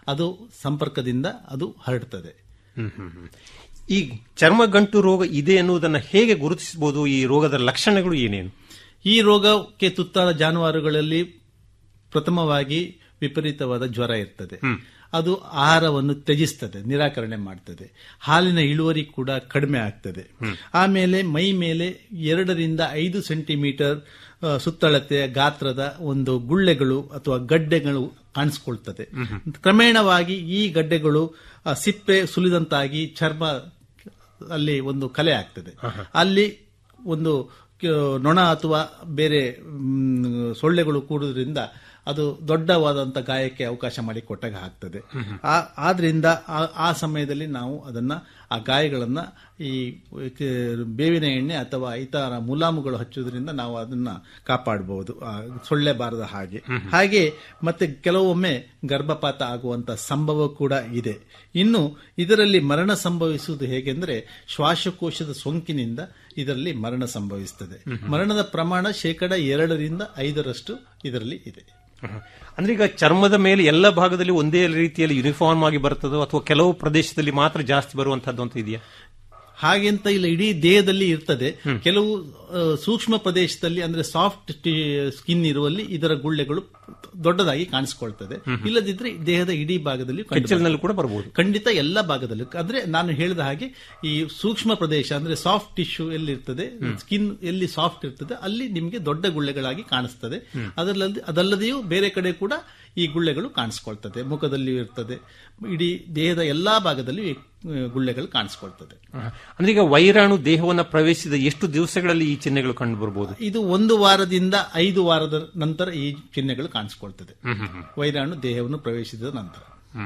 S16: ಅದು ಸಂಪರ್ಕದಿಂದ ಅದು ಹರಡ್ತದೆ
S15: ಹ್ಮ್, ಹ್ಮ್, ಹ್ಮ್. ಈ ಚರ್ಮ ಗಂಟು ರೋಗ ಇದೆ ಎನ್ನುವುದನ್ನ ಹೇಗೆ ಗುರುತಿಸಬಹುದು ಈ ರೋಗದ ಲಕ್ಷಣಗಳು ಏನೇನು
S16: ಈ ರೋಗಕ್ಕೆ ತುತ್ತಾದ ಜಾನುವಾರುಗಳಲ್ಲಿ ಪ್ರಥಮವಾಗಿ ವಿಪರೀತವಾದ ಜ್ವರ ಇರ್ತದೆ ಅದು ಆಹಾರವನ್ನು ತ್ಯಜಿಸ್ತದೆ ನಿರಾಕರಣೆ ಮಾಡ್ತದೆ ಹಾಲಿನ ಇಳುವರಿ ಕೂಡ ಕಡಿಮೆ ಆಗ್ತದೆ ಆಮೇಲೆ ಮೈ ಮೇಲೆ ಎರಡರಿಂದ ಐದು ಸೆಂಟಿಮೀಟರ್ ಆ, ಸುತ್ತಳತೆಯ ಗಾತ್ರದ ಒಂದು ಗುಳ್ಳೆಗಳು ಅಥವಾ ಗಡ್ಡೆಗಳು ಕಾಣಿಸ್ಕೊಳ್ತದೆ ಕ್ರಮೇಣವಾಗಿ ಈ ಗಡ್ಡೆಗಳು ಆ, ಸಿಪ್ಪೆ ಸುಲಿದಂತಾಗಿ ಚರ್ಮ ಅಲ್ಲಿ ಒಂದು ಕಲೆ ಆಗ್ತದೆ ಅಲ್ಲಿ ಒಂದು ಕ- ನೊಣ ಅಥವಾ ಬೇರೆ ಮ್, ಸೊಳ್ಳೆಗಳು ಕೂಡುವುದರಿಂದ ಅದು ದೊಡ್ಡವಾದಂತ ಗಾಯಕ್ಕೆ ಅವಕಾಶ ಮಾಡಿ ಕೊಟ್ಟಾಗ ಆಗ್ತದೆ ಆ- ಆದ್ರಿಂದ ಆ- ಆ ಸಮಯದಲ್ಲಿ ನಾವು ಅದನ್ನ ಆ ಗಾಯಗಳನ್ನ ಈ ಕ- ಬೇವಿನ ಎಣ್ಣೆ ಅಥವಾ ಇತರ ಮುಲಾಮುಗಳು ಹಚ್ಚುವುದರಿಂದ ನಾವು ಅದನ್ನ ಕಾಪಾಡಬಹುದು ಆ, ಸೊಳ್ಳೆ ಬಾರದ ಹಾಗೆ ಹಾಗೆ ಮತ್ತೆ ಕೆಲವೊಮ್ಮೆ ಗರ್ಭಪಾತ ಆಗುವಂತ ಸಂಭವ ಕೂಡ ಇದೆ ಇನ್ನು ಇದರಲ್ಲಿ ಮರಣ ಸಂಭವಿಸುವುದು ಹೇಗೆಂದ್ರೆ ಶ್ವಾಸಕೋಶದ ಸೋಂಕಿನಿಂದ ಇದರಲ್ಲಿ ಮರಣ ಸಂಭವಿಸುತ್ತದೆ ಮರಣದ ಪ್ರಮಾಣ ಶೇಕಡ ಎರಡರಿಂದ ಐದರಷ್ಟು ಇದರಲ್ಲಿ ಇದೆ
S15: ಅಂದ್ರೆ ಈಗ ಚರ್ಮದ ಮೇಲೆ ಎಲ್ಲ ಭಾಗದಲ್ಲಿ ಒಂದೇ ರೀತಿಯಲ್ಲಿ ಯೂನಿಫಾರ್ಮ್ ಆಗಿ ಬರ್ತದೋ ಅಥವಾ ಕೆಲವು ಪ್ರದೇಶದಲ್ಲಿ ಮಾತ್ರ ಜಾಸ್ತಿ ಬರುವಂತದ್ದು ಅಂತ ಇದೆಯಾ
S16: ಹಾಗೆಂತ ಇಲ್ಲ ಇಡೀ ದೇಹದಲ್ಲಿ ಇರ್ತದೆ ಕೆಲವು ಆ, ಸೂಕ್ಷ್ಮ ಪ್ರದೇಶದಲ್ಲಿ ಅಂದ್ರೆ ಸಾಫ್ಟ್ ಸ್ಕಿನ್ ಇರುವಲ್ಲಿ ಇದರ ಗುಳ್ಳೆಗಳು ದೊಡ್ಡದಾಗಿ ಕಾಣಿಸ್ಕೊಳ್ತದೆ ಇಲ್ಲದಿದ್ರೆ ದೇಹದ ಇಡೀ ಭಾಗದಲ್ಲಿ ಕಂಡು
S15: ಕೆಚ್ಚಲಿನಲ್ಲಿ
S16: ಬರ್ತದೆ.
S15: ಕೂಡ ಬರಬಹುದು
S16: ಖಂಡಿತ ಎಲ್ಲ ಭಾಗದಲ್ಲೂ ಅಂದ್ರೆ ನಾನು ಹೇಳಿದ ಹಾಗೆ ಈ ಸೂಕ್ಷ್ಮ ಪ್ರದೇಶ ಅಂದ್ರೆ ಸಾಫ್ಟ್ ಟಿಶ್ಯೂ ಎಲ್ಲಿ ಇರ್ತದೆ ಸ್ಕಿನ್ ಎಲ್ಲಿ ಸಾಫ್ಟ್ ಇರ್ತದೆ ಅಲ್ಲಿ ನಿಮಗೆ ದೊಡ್ಡ ಗುಳ್ಳೆಗಳಾಗಿ ಕಾಣಿಸ್ತದೆ ಅದಲ್ಲದೆ ಅದಲ್ಲದೆಯೂ ಬೇರೆ ಕಡೆ ಕೂಡ ಈ ಗುಳ್ಳೆಗಳು ಕಾಣಿಸ್ಕೊಳ್ತದೆ ಮುಖದಲ್ಲಿಯೂ ಇರ್ತದೆ ಇಡೀ ದೇಹದ ಎಲ್ಲಾ ಭಾಗದಲ್ಲಿಯೂ ಈ, ಆ, ಗುಳ್ಳೆಗಳು ಕಾಣಿಸ್ಕೊಳ್ತದೆ
S15: ಅಂದ್ರೆ ಈಗ ವೈರಾಣು ದೇಹವನ್ನ ಪ್ರವೇಶಿಸಿದ ಎಷ್ಟು ದಿವಸಗಳಲ್ಲಿ ಈ ಚಿಹ್ನೆಗಳು ಕಂಡು ಬರಬಹುದು
S16: ಇದು ಒಂದು ವಾರದಿಂದ ಐದು ವಾರದ ನಂತರ ಈ ಚಿಹ್ನೆಗಳು ಕಾಣಿಸ್ಕೊಳ್ತದೆ ವೈರಾಣು ದೇಹವನ್ನು ಪ್ರವೇಶಿಸಿದ ನಂತರ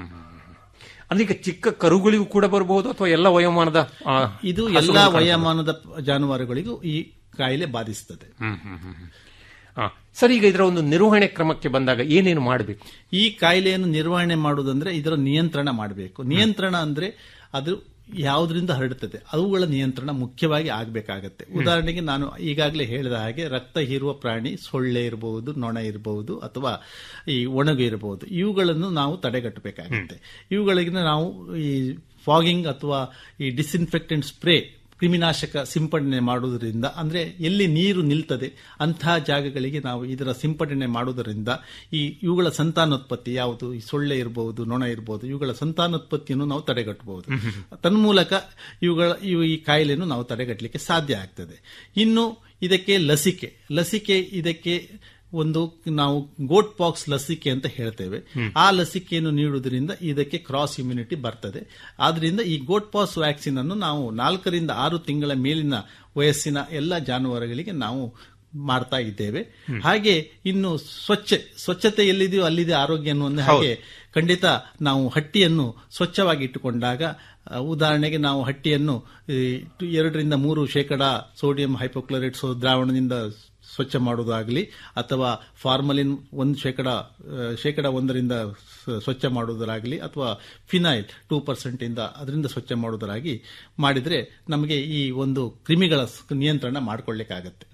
S15: ಅಂದ್ರೆ ಈಗ ಚಿಕ್ಕ ಕರುಗಳಿಗೂ ಕೂಡ ಬರಬಹುದು ಅಥವಾ ಎಲ್ಲ ವಯೋಮಾನದ ಆ,
S16: ಇದು
S15: ಹಸುಗಳು
S16: ಎಲ್ಲಾ
S15: ಕಾಣಿಸ್ತದೆ?
S16: ವಯೋಮಾನದ ಜಾನುವಾರುಗಳಿಗೂ ಈ ಕಾಯಿಲೆ ಬಾಧಿಸುತ್ತದೆ
S15: ಹ್ಮ್, ಹ್ಮ್, ಹ್ಮ್, ಹ್ಮ್. ಆ, ಸರ್ ಈಗ ಇದರ ಒಂದು ನಿರ್ವಹಣೆ ಕ್ರಮಕ್ಕೆ ಬಂದಾಗ ಏನೇನು ಮಾಡಬೇಕು
S16: ಈ ಕಾಯಿಲೆಯನ್ನು ನಿರ್ವಹಣೆ ಮಾಡುವುದಂದ್ರೆ ಇದರ ನಿಯಂತ್ರಣ ಮಾಡಬೇಕು ನಿಯಂತ್ರಣ ಅಂದ್ರೆ ಅದು ಯಾವುದರಿಂದ ಹರಡುತ್ತದೆ ಅವುಗಳ ನಿಯಂತ್ರಣ ಮುಖ್ಯವಾಗಿ ಆಗಬೇಕಾಗತ್ತೆ ಉದಾಹರಣೆಗೆ ನಾನು ಈಗಾಗಲೇ ಹೇಳಿದ ಹಾಗೆ ರಕ್ತ ಹೀರುವ ಪ್ರಾಣಿ ಸೊಳ್ಳೆ ಇರಬಹುದು ನೊಣ ಇರಬಹುದು ಅಥವಾ ಈ ಒಣಗು ಇರಬಹುದು ಇವುಗಳನ್ನು ನಾವು ತಡೆಗಟ್ಟಬೇಕಾಗುತ್ತೆ ಇವುಗಳಿಗೆ ನಾವು ಈ ಫಾಗಿಂಗ್ ಅಥವಾ ಈ ಡಿಸ್ಇನ್ಫೆಕ್ಟೆಂಟ್ ಸ್ಪ್ರೇ ಕ್ರಿಮಿನಾಶಕ ಸಿಂಪಡಣೆ ಮಾಡುವುದರಿಂದ ಅಂದ್ರೆ ಎಲ್ಲಿ ನೀರು ನಿಲ್ತದೆ ಅಂತಹ ಜಾಗಗಳಿಗೆ ನಾವು ಇದರ ಸಿಂಪಡಣೆ ಮಾಡುವುದರಿಂದ ಈ ಇವುಗಳ ಸಂತಾನೋತ್ಪತ್ತಿ ಯಾವುದು ಈ ಸೊಳ್ಳೆ ಇರಬಹುದು ನೊಣ ಇರಬಹುದು ಇವುಗಳ ಸಂತಾನೋತ್ಪತ್ತಿಯನ್ನು ನಾವು ತಡೆಗಟ್ಟಬಹುದು ತನ್ಮೂಲಕ ಇವುಗಳ ಇವು ಈ ಕಾಯಿಲೆಯನ್ನು ನಾವು ತಡೆಗಟ್ಟಲಿಕ್ಕೆ ಸಾಧ್ಯ ಆಗ್ತದೆ ಇನ್ನು ಇದಕ್ಕೆ ಲಸಿಕೆ ಲಸಿಕೆ ಇದಕ್ಕೆ ಒಂದು ನಾವು ಗೋಟ್ ಪಾಕ್ಸ್ ಲಸಿಕೆ ಅಂತ ಹೇಳ್ತೇವೆ ಆ ಲಸಿಕೆಯನ್ನು ನೀಡುವುದರಿಂದ ಇದಕ್ಕೆ ಕ್ರಾಸ್ ಇಮ್ಯುನಿಟಿ ಬರ್ತದೆ ಆದ್ರಿಂದ ಈ ಗೋಟ್ ಪಾಕ್ಸ್ ವ್ಯಾಕ್ಸಿನ್ ಅನ್ನು ನಾವು ನಾಲ್ಕರಿಂದ ಆರು ತಿಂಗಳ ಮೇಲಿನ ವಯಸ್ಸಿನ ಎಲ್ಲ ಜಾನುವಾರುಗಳಿಗೆ ನಾವು ಮಾಡ್ತಾ ಇದ್ದೇವೆ ಹಾಗೆ ಇನ್ನು ಸ್ವಚ್ಛ ಸ್ವಚ್ಛತೆ ಎಲ್ಲಿದೆಯೋ ಅಲ್ಲಿದೆ ಆರೋಗ್ಯ ಅನ್ನುವ ಹಾಗೆ ಖಂಡಿತ ನಾವು ಹಟ್ಟಿಯನ್ನು ಸ್ವಚ್ಛವಾಗಿ ಇಟ್ಟುಕೊಂಡಾಗ ಆ, ಉದಾಹರಣೆಗೆ ನಾವು ಹಟ್ಟಿಯನ್ನು ಈ, ಎರಡರಿಂದ ಮೂರು ಶೇಕಡ ಸೋಡಿಯಂ ಹೈಪೋಕ್ಲೋರೈಡ್ ಸೋ ದ್ರಾವಣದಿಂದ ಸ್ವಚ್ಛ ಮಾಡುವುದಾಗಲಿ ಅಥವಾ ಫಾರ್ಮಲಿನ್ ಒಂದು ಶೇಕಡ ಆ, ಶೇಕಡ ಒಂದರಿಂದ ಸ- ಸ್ವಚ್ಛ ಮಾಡುವುದರಾಗಲಿ ಅಥವಾ ಫಿನೈಲ್ ಟೂ ಪರ್ಸೆಂಟ್ ಇಂದ ಅದರಿಂದ ಸ್ವಚ್ಛ ಮಾಡುವುದರಾಗಿ ಮಾಡಿದ್ರೆ ನಮಗೆ ಈ ಒಂದು ಕ್ರಿಮಿಗಳ ಸ್- ನಿಯಂತ್ರಣ ಮಾಡಿಕೊಳ್ಳಿಕ್ಕಾಗತ್ತೆ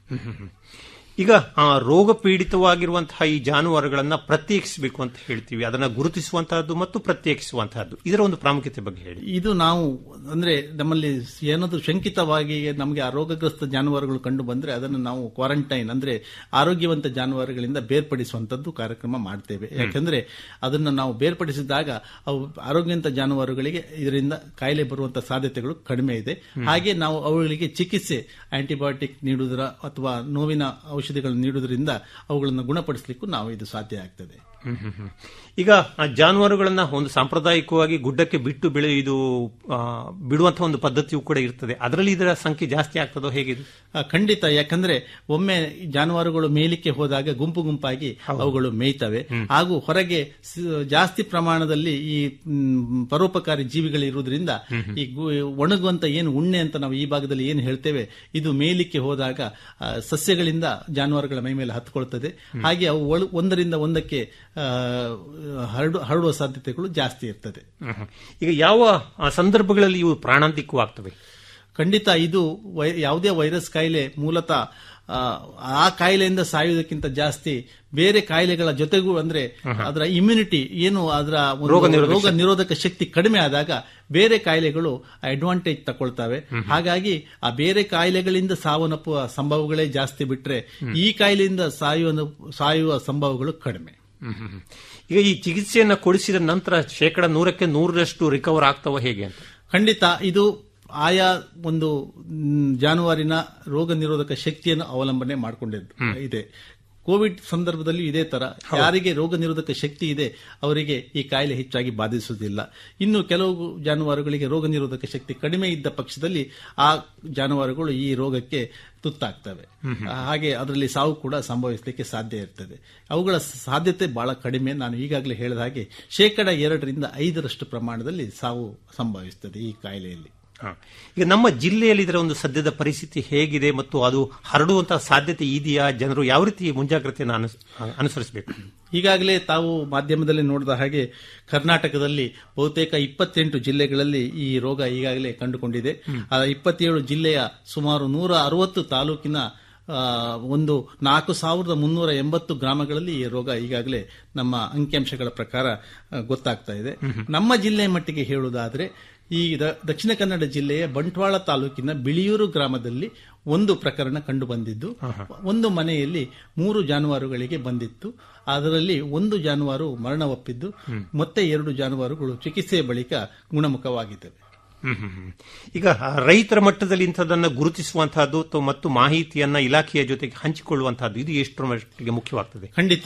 S15: ಈಗ ಆ, ರೋಗ ಪೀಡಿತವಾಗಿರುವಂತಹ ಈ ಜಾನುವಾರುಗಳನ್ನ ಪ್ರತ್ಯೇಕಿಸಬೇಕು ಅಂತ ಹೇಳ್ತೀವಿ ಅದನ್ನ ಗುರುತಿಸುವಂತಹದ್ದು ಮತ್ತು ಪ್ರತ್ಯೇಕಿಸುವಂತಹದ್ದು ಇದರ ಒಂದು ಪ್ರಾಮುಖ್ಯತೆ ಬಗ್ಗೆ ಹೇಳಿ
S16: ಇದು ನಾವು ಅಂದ್ರೆ ನಮ್ಮಲ್ಲಿ ಏನಾದರೂ ಶಂಕಿತವಾಗಿ ನಮಗೆ ಆ ರೋಗಗ್ರಸ್ತ ಜಾನುವಾರುಗಳು ಕಂಡು ಬಂದ್ರೆ ಅದನ್ನು ನಾವು ಕ್ವಾರಂಟೈನ್ ಅಂದ್ರೆ ಆರೋಗ್ಯವಂತ ಜಾನುವಾರುಗಳಿಂದ ಬೇರ್ಪಡಿಸುವಂತದ್ದು ಕಾರ್ಯಕ್ರಮ ಮಾಡ್ತೇವೆ ಯಾಕಂದ್ರೆ ಅದನ್ನು ನಾವು ಬೇರ್ಪಡಿಸಿದಾಗ ಅವು ಆರೋಗ್ಯವಂತ ಜಾನುವಾರುಗಳಿಗೆ ಇದರಿಂದ ಕಾಯಿಲೆ ಬರುವಂತ ಸಾಧ್ಯತೆಗಳು ಕಡಿಮೆ ಇದೆ ಹಾಗೆ ನಾವು ಅವುಗಳಿಗೆ ಚಿಕಿತ್ಸೆ ಆಂಟಿಬಯೋಟಿಕ್ ನೀಡುವುದರ ಅಥವಾ ನೋವಿನ ಔಷಧಿಗಳನ್ನು ನೀಡುವುದರಿಂದ ಅವುಗಳನ್ನು ಗುಣಪಡಿಸಲಿಕ್ಕೂ ನಾವು ಇದು ಸಾಧ್ಯ ಆಗ್ತದೆ
S15: ಹ್ಮ್, ಹ್ಮ್, ಹ್ಮ್. ಈಗ ಆ ಜಾನುವಾರುಗಳನ್ನ ಒಂದು ಸಾಂಪ್ರದಾಯಿಕವಾಗಿ ಗುಡ್ಡಕ್ಕೆ ಬಿಟ್ಟು ಬೆಳೆ ಇದು ಆ, ಬಿಡುವಂತಹ ಒಂದು ಪದ್ಧತಿಯೂ ಕೂಡ ಇರ್ತದೆ ಅದರಲ್ಲಿ ಇದರ ಸಂಖ್ಯೆ ಜಾಸ್ತಿ ಆಗ್ತದೋ ಹೇಗಿದೆ
S16: ಆ, ಖಂಡಿತ ಯಾಕಂದ್ರೆ ಒಮ್ಮೆ ಈ ಜಾನುವಾರುಗಳು ಮೇಲಿಕ್ಕೆ ಹೋದಾಗ ಗುಂಪು ಗುಂಪಾಗಿ ಅವುಗಳು ಮೇಯ್ತವೆ ಹಾಗೂ ಹೊರಗೆ ಸ- ಜಾಸ್ತಿ ಪ್ರಮಾಣದಲ್ಲಿ ಈ ಮ್, ಪರೋಪಕಾರಿ ಜೀವಿಗಳಿರುವುದರಿಂದ ಈ ಗು- ಒಣಗುವಂತ ಏನು ಉಣ್ಣೆ ಅಂತ ನಾವು ಈ ಭಾಗದಲ್ಲಿ ಏನು ಹೇಳ್ತೇವೆ ಇದು ಮೇಲಿಕ್ಕೆ ಹೋದಾಗ ಆ, ಸಸ್ಯಗಳಿಂದ ಜಾನುವಾರುಗಳ ಮೈ ಮೇಲೆ ಹತ್ಕೊಳ್ತದೆ ಹಾಗೆ ಅವು ಒಳ- ಒಂದರಿಂದ ಒಂದಕ್ಕೆ ಆ, ಹರಡು ಹರಡುವ ಸಾಧ್ಯತೆಗಳು ಜಾಸ್ತಿ ಇರ್ತದೆ
S15: ಹ್ಮ್, ಹ್ಮ್. ಈಗ ಯಾವ ಆ, ಸಂದರ್ಭಗಳಲ್ಲಿ ಇವು ಪ್ರಾಣಾಂತಿಕವಾಗ್ತವೆ
S16: ಖಂಡಿತ ಇದು ವೈ- ಯಾವುದೇ ವೈರಸ್ ಕಾಯಿಲೆ ಮೂಲತಃ ಆ, ಆ ಕಾಯಿಲೆಯಿಂದ ಸಾಯುವುದಕ್ಕಿಂತ ಜಾಸ್ತಿ ಬೇರೆ ಕಾಯಿಲೆಗಳ ಜೊತೆಗೂ ಅಂದ್ರೆ ಅದರ ಇಮ್ಯುನಿಟಿ ಏನು ಅದರ ಒಂದು
S15: ರೋಗ ನಿರೋಧಕ
S16: ರೋಗ
S15: ಶಕ್ತಿ.
S16: ನಿರೋಧಕ ಶಕ್ತಿ ಕಡಿಮೆ ಆದಾಗ ಬೇರೆ ಕಾಯಿಲೆಗಳು ಅಡ್ವಾಂಟೇಜ್ ತಗೊಳ್ತವೆ ಹಾಗಾಗಿ ಆ ಬೇರೆ ಕಾಯಿಲೆಗಳಿಂದ ಸಾವನ್ನಪ್ಪುವ ಸಂಭವಗಳೇ ಜಾಸ್ತಿ ಬಿಟ್ರೆ ಈ ಕಾಯಿಲೆಯಿಂದ ಸಾಯುವ ಸಾಯುವ ಸಂಭವಗಳು ಕಡಿಮೆ
S15: ಹ್ಮ್, ಹ್ಮ್, ಹ್ಮ್. ಈಗ ಈ ಚಿಕಿತ್ಸೆಯನ್ನ ಕೊಡಿಸಿದ ನಂತರ ಶೇಕಡ ನೂರಕ್ಕೆ ನೂರರಷ್ಟು ರಿಕವರ್ ಆಗ್ತಾವ ಹೇಗೆ ಅಂತ
S16: ಖಂಡಿತ ಇದು ಆಯಾ ಒಂದು ಮ್, ಜಾನುವಾರಿನ ರೋಗ ನಿರೋಧಕ ಶಕ್ತಿಯನ್ನು ಅವಲಂಬನೆ ಮಾಡಿಕೊಂಡಿದ್ದು ಇದೆ ಕೋವಿಡ್ ಸಂದರ್ಭದಲ್ಲಿ ಇದೇ ತರ ಯಾರಿಗೆ ರೋಗ ನಿರೋಧಕ ಶಕ್ತಿ ಇದೆ ಅವರಿಗೆ ಈ ಕಾಯಿಲೆ ಹೆಚ್ಚಾಗಿ ಬಾಧಿಸುವುದಿಲ್ಲ ಇನ್ನು ಕೆಲವು ಜಾನುವಾರುಗಳಿಗೆ ರೋಗ ನಿರೋಧಕ ಶಕ್ತಿ ಕಡಿಮೆ ಇದ್ದ ಪಕ್ಷದಲ್ಲಿ ಆ ಜಾನುವಾರುಗಳು ಈ ರೋಗಕ್ಕೆ ತುತ್ತಾಗ್ತವೆ ಹಾಗೆ ಅದರಲ್ಲಿ ಸಾವು ಕೂಡ ಸಂಭವಿಸಲಿಕ್ಕೆ ಸಾಧ್ಯ ಇರ್ತದೆ ಅವುಗಳ ಸಾಧ್ಯತೆ ಬಹಳ ಕಡಿಮೆ ನಾನು ಈಗಾಗಲೇ ಹೇಳಿದ ಹಾಗೆ ಶೇಕಡ ಎರಡರಿಂದ ಐದರಷ್ಟು ಪ್ರಮಾಣದಲ್ಲಿ ಸಾವು ಸಂಭವಿಸ್ತದೆ ಈ ಕಾಯಿಲೆಯಲ್ಲಿ
S15: ಹ. ಈಗ ನಮ್ಮ ಜಿಲ್ಲೆಯಲ್ಲಿ ಇದರ ಒಂದು ಸದ್ಯದ ಪರಿಸ್ಥಿತಿ ಹೇಗಿದೆ ಮತ್ತು ಅದು ಹರಡುವಂತಹ ಸಾಧ್ಯತೆ ಇದೆಯಾ ಜನರು ಯಾವ ರೀತಿ ಮುಂಜಾಗ್ರತೆಯನ್ನು ಅನುಸ್- ಅನುಸರಿಸಬೇಕು
S16: ಈಗಾಗಲೇ ತಾವು ಮಾಧ್ಯಮದಲ್ಲಿ ನೋಡಿದ ಹಾಗೆ ಕರ್ನಾಟಕದಲ್ಲಿ ಬಹುತೇಕ ಇಪ್ಪತ್ತೆಂಟು ಜಿಲ್ಲೆಗಳಲ್ಲಿ ಈ ರೋಗ ಈಗಾಗಲೇ ಕಂಡುಕೊಂಡಿದೆ ಆ ಇಪ್ಪತ್ತೇಳು ಜಿಲ್ಲೆಯ ಸುಮಾರು ನೂರ ಅರವತ್ತು ತಾಲೂಕಿನ ಆ, ಒಂದು ನಾಲ್ಕು ಸಾವಿರದ ಮುನ್ನೂರ ಎಂಬತ್ತು ಗ್ರಾಮಗಳಲ್ಲಿ ಈ ರೋಗ ಈಗಾಗಲೇ ನಮ್ಮ ಅಂಕಿಅಂಶಗಳ ಪ್ರಕಾರ ಆ, ಗೊತ್ತಾಗ್ತಾ ಇದೆ ನಮ್ಮ ಜಿಲ್ಲೆ ಮಟ್ಟಿಗೆ ಹೇಳುವುದಾದ್ರೆ ಈ ದ- ದಕ್ಷಿಣ ಕನ್ನಡ ಜಿಲ್ಲೆಯ ಬಂಟ್ವಾಳ ತಾಲೂಕಿನ ಬಿಳಿಯೂರು ಗ್ರಾಮದಲ್ಲಿ ಒಂದು ಪ್ರಕರಣ ಕಂಡು ಬಂದಿದ್ದು ಒಂದು ಮನೆಯಲ್ಲಿ ಮೂರು ಜಾನುವಾರುಗಳಿಗೆ ಬಂದಿತ್ತು ಅದರಲ್ಲಿ ಒಂದು ಜಾನುವಾರು ಮರಣವಪ್ಪಿದ್ದು ಮತ್ತೆ ಎರಡು ಜಾನುವಾರುಗಳು ಚಿಕಿತ್ಸೆಯ ಬಳಿಕ ಗುಣಮುಖವಾಗಿದ್ದವೆ
S15: ಹ್ಮ್, ಹ್ಮ್, ಹ್ಮ್. ಈಗ ಆ, ರೈತರ ಮಟ್ಟದಲ್ಲಿ ಇಂಥದನ್ನ ಗುರುತಿಸುವಂತಹದ್ದು ತ- ಮತ್ತು ಮಾಹಿತಿಯನ್ನ ಇಲಾಖೆಯ ಜೊತೆಗೆ ಹಂಚಿಕೊಳ್ಳುವಂತಹದ್ದು ಇದು ಎಷ್ಟರ ಮಟ್ಟಿಗೆ ಮುಖ್ಯವಾಗ್ತದೆ
S16: ಖಂಡಿತ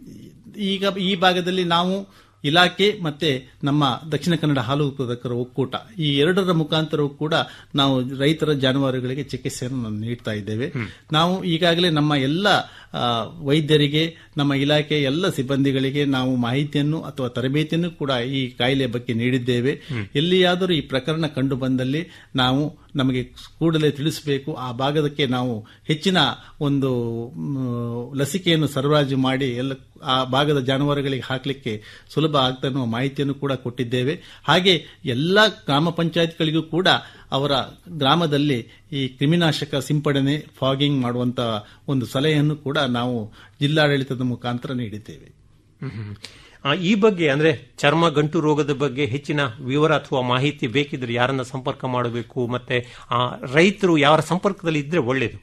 S16: ಈಗ ಈ ಭಾಗದಲ್ಲಿ ನಾವು ಇಲಾಖೆ ಮತ್ತೆ ನಮ್ಮ ದಕ್ಷಿಣ ಕನ್ನಡ ಹಾಲು ಉತ್ಪಾದಕರ ಒಕ್ಕೂಟ ಈ ಎರಡರ ಮುಖಾಂತರವೂ ಕೂಡ ನಾವು ರೈತರ ಜಾನುವಾರುಗಳಿಗೆ ಚಿಕಿತ್ಸೆಯನ್ನು ನಾವು ನೀಡ್ತಾ ಇದ್ದೇವೆ ನಾವು ಈಗಾಗಲೇ ನಮ್ಮ ಎಲ್ಲ ಆ, ವೈದ್ಯರಿಗೆ ನಮ್ಮ ಇಲಾಖೆ ಎಲ್ಲ ಸಿಬ್ಬಂದಿಗಳಿಗೆ ನಾವು ಮಾಹಿತಿಯನ್ನು ಅಥವಾ ತರಬೇತಿಯನ್ನು ಕೂಡ ಈ ಕಾಯಿಲೆ ಬಗ್ಗೆ ನೀಡಿದ್ದೇವೆ ಎಲ್ಲಿಯಾದರೂ ಈ ಪ್ರಕರಣ ಕಂಡು ಬಂದಲ್ಲಿ ನಾವು ನಮಗೆ ಕೂಡಲೇ ತಿಳಿಸಬೇಕು ಆ ಭಾಗದಕ್ಕೆ ನಾವು ಹೆಚ್ಚಿನ ಒಂದು ಮ್, ಲಸಿಕೆಯನ್ನು ಸರಬರಾಜು ಮಾಡಿ ಎಲ್ಲ ಆ ಭಾಗದ ಜಾನುವಾರುಗಳಿಗೆ ಹಾಕಲಿಕ್ಕೆ ಸುಲಭ ಆಗ್ತಾ ಅನ್ನುವ ಮಾಹಿತಿಯನ್ನು ಕೂಡ ಕೊಟ್ಟಿದ್ದೇವೆ ಹಾಗೆ ಎಲ್ಲ ಗ್ರಾಮ ಪಂಚಾಯತ್ಗಳಿಗೂ ಕೂಡ ಅವರ ಗ್ರಾಮದಲ್ಲಿ ಈ ಕ್ರಿಮಿನಾಶಕ ಸಿಂಪಡಣೆ ಫಾಗಿಂಗ್ ಮಾಡುವಂತ ಒಂದು ಸಲಹೆಯನ್ನು ಕೂಡ ನಾವು ಜಿಲ್ಲಾಡಳಿತದ ಮುಖಾಂತರ ನೀಡಿದ್ದೇವೆ
S15: ಹ್ಮ್, ಹ್ಮ್. ಆ, ಈ ಬಗ್ಗೆ ಅಂದ್ರೆ ಚರ್ಮ ಗಂಟು ರೋಗದ ಬಗ್ಗೆ ಹೆಚ್ಚಿನ ವಿವರ ಅಥವಾ ಮಾಹಿತಿ ಬೇಕಿದ್ರೆ ಯಾರನ್ನ ಸಂಪರ್ಕ ಮಾಡಬೇಕು ಮತ್ತೆ ಆ, ರೈತರು ಯಾರ ಸಂಪರ್ಕದಲ್ಲಿ ಇದ್ರೆ ಒಳ್ಳೇದು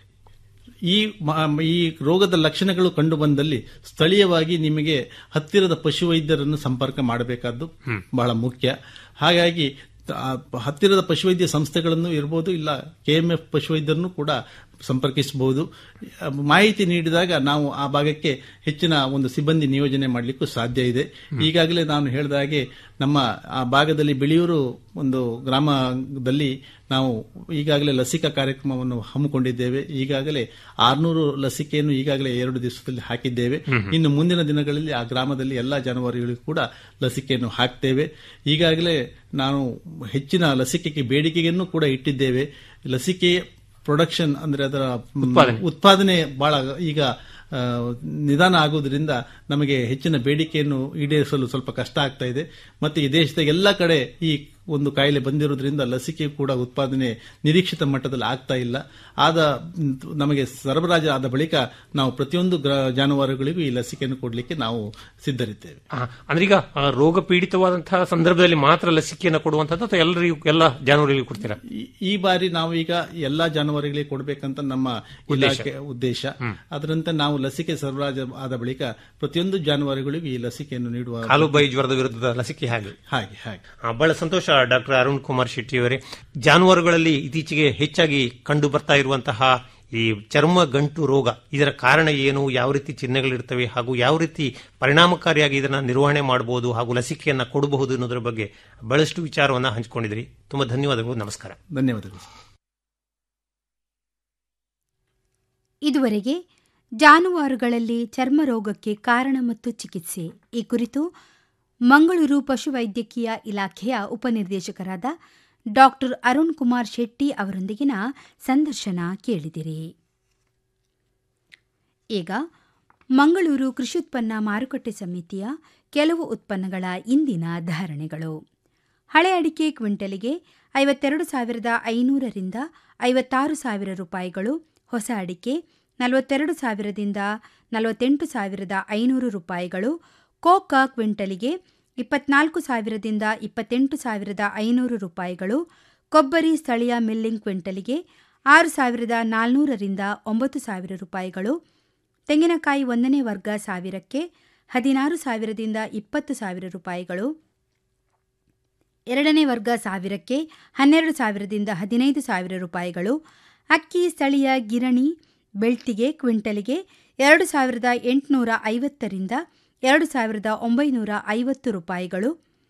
S16: ಈ ಮ- ಈ ರೋಗದ ಲಕ್ಷಣಗಳು ಕಂಡು ಬಂದಲ್ಲಿ ಸ್ಥಳೀಯವಾಗಿ ನಿಮಗೆ ಹತ್ತಿರದ ಪಶುವೈದ್ಯರನ್ನು ಸಂಪರ್ಕ ಮಾಡಬೇಕಾದ್ದು ಬಹಳ ಮುಖ್ಯ ಹಾಗಾಗಿ ತ- ಆ ಹತ್ತಿರದ ಪಶುವೈದ್ಯ ಸಂಸ್ಥೆಗಳನ್ನು ಇರಬಹುದು ಇಲ್ಲ ಕೆಎಂಎಫ್ ಪಶುವೈದ್ಯರನ್ನು ಕೂಡ ಸಂಪರ್ಕಿಸಬಹುದು ಮಾಹಿತಿ ನೀಡಿದಾಗ ನಾವು ಆ ಭಾಗಕ್ಕೆ ಹೆಚ್ಚಿನ ಒಂದು ಸಿಬ್ಬಂದಿ ನಿಯೋಜನೆ ಮಾಡಲಿಕ್ಕೂ ಸಾಧ್ಯ ಇದೆ ಈಗಾಗಲೇ ನಾನು ಹೇಳಿದ ಹಾಗೆ ನಮ್ಮ ಆ ಭಾಗದಲ್ಲಿ ಬೆಳೆಯೂರು ಒಂದು ಗ್ರಾಮದಲ್ಲಿ ನಾವು ಈಗಾಗಲೇ ಲಸಿಕಾ ಕಾರ್ಯಕ್ರಮವನ್ನು ಹಮ್ಮಿಕೊಂಡಿದ್ದೇವೆ ಈಗಾಗಲೇ ಆರ್ನೂರು ಲಸಿಕೆಯನ್ನು ಈಗಾಗಲೇ ಎರಡು ದಿವಸದಲ್ಲಿ ಹಾಕಿದ್ದೇವೆ ಇನ್ನು ಮುಂದಿನ ದಿನಗಳಲ್ಲಿ ಆ ಗ್ರಾಮದಲ್ಲಿ ಎಲ್ಲಾ ಜಾನುವಾರುಗಳಿಗೂ ಕೂಡ ಲಸಿಕೆಯನ್ನು ಹಾಕ್ತೇವೆ ಈಗಾಗಲೇ ನಾನು ಹೆಚ್ಚಿನ ಲಸಿಕೆಗೆ ಬೇಡಿಕೆಯನ್ನು ಕೂಡ ಇಟ್ಟಿದ್ದೇವೆ ಲಸಿಕೆ ಪ್ರೊಡಕ್ಷನ್ ಅಂದ್ರೆ ಅದರ ಮ್,
S15: ಉತ್ಪಾದನೆ.
S16: ಉತ್ಪಾದನೆ ಬಹಳ ಈಗ ಆ, ನಿಧಾನ ಆಗುವುದರಿಂದ ನಮಗೆ ಹೆಚ್ಚಿನ ಬೇಡಿಕೆಯನ್ನು ಈಡೇರಿಸಲು ಸ್ವಲ್ಪ ಕಷ್ಟ ಆಗ್ತಾ ಇದೆ ಮತ್ತೆ ಈ ದೇಶದ ಎಲ್ಲ ಕಡೆ ಈ ಒಂದು ಕಾಯಿಲೆ ಬಂದಿರೋದ್ರಿಂದ ಲಸಿಕೆ ಕೂಡ ಉತ್ಪಾದನೆ ನಿರೀಕ್ಷಿತ ಮಟ್ಟದಲ್ಲಿ ಆಗ್ತಾ ಇಲ್ಲ ಆದ ಮ್, ನಮಗೆ ಸರಬರಾಜು ಆದ ಬಳಿಕ ನಾವು ಪ್ರತಿಯೊಂದು ಗ್ರ- ಜಾನುವಾರುಗಳಿಗೂ ಈ ಲಸಿಕೆಯನ್ನು ಕೊಡಲಿಕ್ಕೆ ನಾವು ಸಿದ್ಧರಿದ್ದೇವೆ
S15: ಆ, ಅಂದ್ರೆ ಈಗ ಆ, ರೋಗ ಪೀಡಿತವಾದಂತಹ ಸಂದರ್ಭದಲ್ಲಿ ಮಾತ್ರ ಲಸಿಕೆಯನ್ನು ಕೊಡುವಂತದ್ದು ಅಥವಾ ಎಲ್ಲರಿಗೂ ಎಲ್ಲ ಜಾನುವಾರುಗಳಿಗೂ ಕೊಡ್ತೀರಾ
S16: ಈ- ಈ ಬಾರಿ ನಾವು ಈಗ ಎಲ್ಲಾ ಜಾನುವಾರುಗಳಿಗೆ ಕೊಡಬೇಕಂತ ನಮ್ಮ
S15: ಉದ್ದೇಶ.
S16: ಇಲಾಖೆ ಉದ್ದೇಶ ಅದರಂತೆ ನಾವು ಲಸಿಕೆ ಸರಬರಾಜು ಆದ ಬಳಿಕ ಪ್ರತಿಯೊಂದು ಜಾನುವಾರುಗಳಿಗೂ ಈ ಲಸಿಕೆಯನ್ನು ನೀಡುವ
S15: ಕಾಲುಬಾಯಿ ಜ್ವರದ ವಿರುದ್ಧದ ಲಸಿಕೆ ಹಾಗೆ
S16: ಹಾಗೆ ಹಾಗೆ
S15: ಆ, ಬಹಳ ಸಂತೋಷ ಡಾಕ್ಟರ್ ಅರುಣ್ ಕುಮಾರ್ ಶೆಟ್ಟಿ ಅವರೇ ಜಾನುವಾರುಗಳಲ್ಲಿ ಇತ್ತೀಚೆಗೆ ಹೆಚ್ಚಾಗಿ ಕಂಡು ಬರ್ತಾ ಇರುವಂತಹ ಈ ಚರ್ಮ ಗಂಟು ರೋಗ ಇದರ ಕಾರಣ ಏನು ಯಾವ ರೀತಿ ಚಿಹ್ನೆಗಳಿರ್ತವೆ ಹಾಗೂ ಯಾವ ರೀತಿ ಪರಿಣಾಮಕಾರಿಯಾಗಿ ಇದನ್ನ ನಿರ್ವಹಣೆ ಮಾಡಬಹುದು ಹಾಗೂ ಲಸಿಕೆಯನ್ನ ಕೊಡಬಹುದು ಅನ್ನೋದರ ಬಗ್ಗೆ ಬಹಳಷ್ಟು ವಿಚಾರವನ್ನ ಹಂಚಿಕೊಂಡಿದ್ರಿ ತುಂಬಾ ಧನ್ಯವಾದಗಳು ನಮಸ್ಕಾರ
S16: ಧನ್ಯವಾದಗಳು
S12: ಇದುವರೆಗೆ ಜಾನುವಾರುಗಳಲ್ಲಿ ಚರ್ಮ ರೋಗಕ್ಕೆ ಕಾರಣ ಮತ್ತು ಚಿಕಿತ್ಸೆ ಈ ಕುರಿತು ಮಂಗಳೂರು ಪಶುವೈದ್ಯಕೀಯ ಇಲಾಖೆಯ ಉಪನಿರ್ದೇಶಕರಾದ ಡಾಕ್ಟರ್ ಅರುಣ್ ಕುಮಾರ್ ಶೆಟ್ಟಿ ಅವರೊಂದಿಗಿನ ಸಂದರ್ಶನ ಕೇಳಿದಿರಿ ಈಗ ಮಂಗಳೂರು ಕೃಷಿಯುತ್ಪನ್ನ ಮಾರುಕಟ್ಟೆ ಸಮಿತಿಯ ಕೆಲವು ಉತ್ಪನ್ನಗಳ ಇಂದಿನ ಧಾರಣೆಗಳು ಹಳೆ ಅಡಿಕೆ ಕ್ವಿಂಟಲಿಗೆ ಐವತ್ತೆರಡು ಸಾವಿರದ ಐನೂರರಿಂದ ಐವತ್ತಾರು ಸಾವಿರ ರೂಪಾಯಿಗಳು ಹೊಸ ಅಡಿಕೆ ನಲವತ್ತೆರಡು ಸಾವಿರದಿಂದ ನಲವತ್ತೆಂಟು ಸಾವಿರದ ಐನೂರು ರೂಪಾಯಿಗಳು ಕೋಕ ಕ್ವಿಂಟಲಿಗೆ ಇಪ್ಪತ್ನಾಲ್ಕು ಸಾವಿರದಿಂದ ಇಪ್ಪತ್ತೆಂಟು ಸಾವಿರದ ಐನೂರು ರೂಪಾಯಿಗಳು ಕೊಬ್ಬರಿ ಸ್ಥಳೀಯ ಮಿಲ್ಲಿಂಗ್ ಕ್ವಿಂಟಲಿಗೆ ಆರು ಸಾವಿರದ ನಾಲ್ನೂರರಿಂದ ಒಂಬತ್ತು ಸಾವಿರ ರೂಪಾಯಿಗಳು ತೆಂಗಿನಕಾಯಿ ಒಂದನೇ ವರ್ಗ ಸಾವಿರಕ್ಕೆ ಹದಿನಾರು ಸಾವಿರದಿಂದ ಇಪ್ಪತ್ತು ಸಾವಿರ ರೂಪಾಯಿಗಳು ಎರಡನೇ ವರ್ಗ ಸಾವಿರಕ್ಕೆ ಹನ್ನೆರಡು ಸಾವಿರದಿಂದ ಹದಿನೈದು ಸಾವಿರ ರೂಪಾಯಿಗಳು ಅಕ್ಕಿ ಸ್ಥಳೀಯ ಗಿರಣಿ ಬೆಳ್ತಿಗೆ ಕ್ವಿಂಟಲಿಗೆ ಎರಡು ಸಾವಿರದ ಎಂಟುನೂರ ಐವತ್ತರಿಂದ ಎರಡು ಸಾವಿರದ ಒಂಬೈನೂರ ಐವತ್ತು ರೂಪಾಯಿಗಳು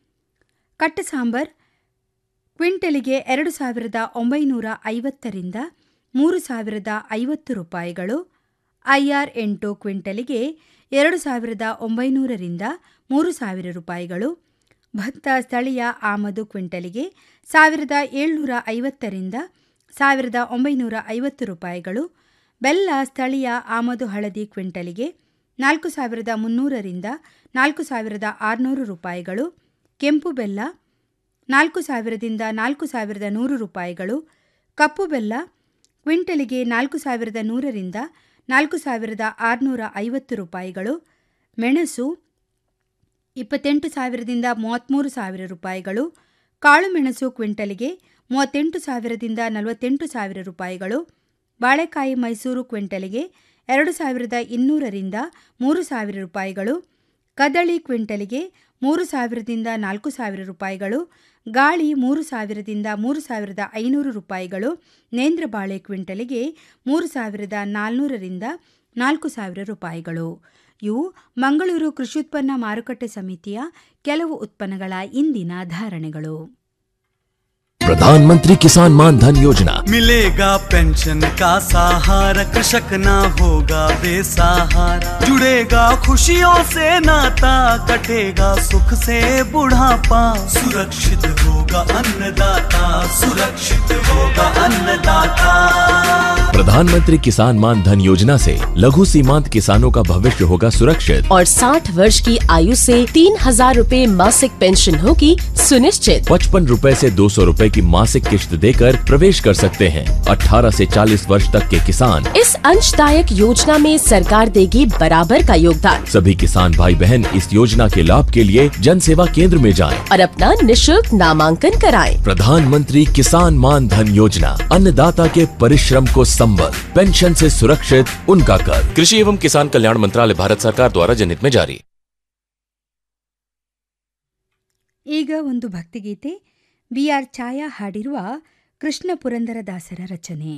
S12: ಕಟ್ಟ ಸಾಂಬಾರ್ ಕ್ವಿಂಟಲಿಗೆ ಎರಡು ಸಾವಿರದ ಒಂಬೈನೂರ ಐವತ್ತರಿಂದ ಮೂರು ಸಾವಿರದ ಐವತ್ತು ರೂಪಾಯಿಗಳು ಐಆರ್ ಎಂಟು ಕ್ವಿಂಟಲಿಗೆ ಎರಡು ಸಾವಿರದ ಒಂಬೈನೂರರಿಂದ ಮೂರು ಸಾವಿರ ರೂಪಾಯಿಗಳು ಭತ್ತ ಸ್ಥಳೀಯ ಆಮದು ಕ್ವಿಂಟಲಿಗೆ ಸಾವಿರದ ಏಳ್ನೂರ ಐವತ್ತರಿಂದ ಸಾವಿರದ ಒಂಬೈನೂರ ಐವತ್ತು ರೂಪಾಯಿಗಳು ಬೆಲ್ಲ ಸ್ಥಳೀಯ ಆಮದು ಹಳದಿ ಕ್ವಿಂಟಲಿಗೆ ನಾಲ್ಕು ಸಾವಿರದ ಮುನ್ನೂರರಿಂದ ನಾಲ್ಕು ಸಾವಿರದ ಆರುನೂರು ರೂಪಾಯಿಗಳು ಕೆಂಪು ಬೆಲ್ಲ ನಾಲ್ಕು ಸಾವಿರದಿಂದ ನಾಲ್ಕು ಸಾವಿರದ ನೂರು ರೂಪಾಯಿಗಳು ಕಪ್ಪು ಬೆಲ್ಲ ಕ್ವಿಂಟಲಿಗೆ ನಾಲ್ಕು ಸಾವಿರದ ನೂರರಿಂದ ನಾಲ್ಕು ಸಾವಿರದ ಆರುನೂರ ಐವತ್ತು ರೂಪಾಯಿಗಳು ಮೆಣಸು ಇಪ್ಪತ್ತೆಂಟು ಸಾವಿರದಿಂದ ಮೂವತ್ತ್ಮೂರು ಸಾವಿರ ರೂಪಾಯಿಗಳು ಕಾಳುಮೆಣಸು ಕ್ವಿಂಟಲಿಗೆ ಮೂವತ್ತೆಂಟು ಸಾವಿರದಿಂದ ನಲವತ್ತೆಂಟು ಸಾವಿರ ರೂಪಾಯಿಗಳು ಬಾಳೆಕಾಯಿ ಮೈಸೂರು ಕ್ವಿಂಟಲಿಗೆ ಎರಡು ಸಾವಿರದ ಇನ್ನೂರರಿಂದ ಮೂರು ಸಾವಿರ ರೂಪಾಯಿಗಳು ಕದಳಿ ಕ್ವಿಂಟಲಿಗೆ ಮೂರು ಸಾವಿರದಿಂದ ನಾಲ್ಕು ಸಾವಿರ ರೂಪಾಯಿಗಳು ಗಾಳಿ ಮೂರು ಸಾವಿರದಿಂದ ಮೂರು ಸಾವಿರದ ಐನೂರು ರೂಪಾಯಿಗಳು ನೇಂದ್ರ ಬಾಳೆ ಕ್ವಿಂಟಲಿಗೆ ಮೂರು ಸಾವಿರದ ನಾಲ್ನೂರರಿಂದ ನಾಲ್ಕು ಸಾವಿರ ರೂಪಾಯಿಗಳು ಇವು ಮಂಗಳೂರು ಕೃಷ್ಯುತ್ಪನ್ನ ಮಾರುಕಟ್ಟೆ ಸಮಿತಿಯ ಕೆಲವು ಉತ್ಪನ್ನಗಳ ಇಂದಿನ ಧಾರಣೆಗಳು
S17: प्रधानमंत्री किसान मान धन योजना
S18: मिलेगा पेंशन का सहारा कृषक ना होगा बेसहारा जुड़ेगा खुशियों से नाता कटेगा सुख से बुढ़ापा सुरक्षित होगा अन्नदाता सुरक्षित होगा अन्नदाता
S17: प्रधानमंत्री किसान मान धन योजना से लघु सीमांत किसानों का भविष्य होगा सुरक्षित
S19: और 60 वर्ष की आयु से तीन हजार रूपए मासिक पेंशन होगी सुनिश्चित
S17: पचपन रूपए से दो सौ रूपए की मासिक किश्त देकर प्रवेश कर सकते हैं 18 से 40 वर्ष तक के किसान
S19: इस अंशदायक योजना में सरकार देगी बराबर का योगदान
S17: सभी किसान भाई बहन इस योजना के लाभ के लिए जन सेवा केंद्र में जाएं।
S19: और अपना निशुल्क नामांकन कराएं।
S17: प्रधानमंत्री किसान मान धन योजना अन्नदाता के परिश्रम को संबल पेंशन से सुरक्षित उनका कर कृषि एवं किसान कल्याण मंत्रालय भारत सरकार द्वारा जनहित में जारी
S12: ಈಗ ಒಂದು ಭಕ್ತಿಗೀತೆ ಬಿ ಆರ್ ಛಾಯಾ ಹಾಡಿರುವ ಕೃಷ್ಣ ಪುರಂದರದಾಸರ ರಚನೆ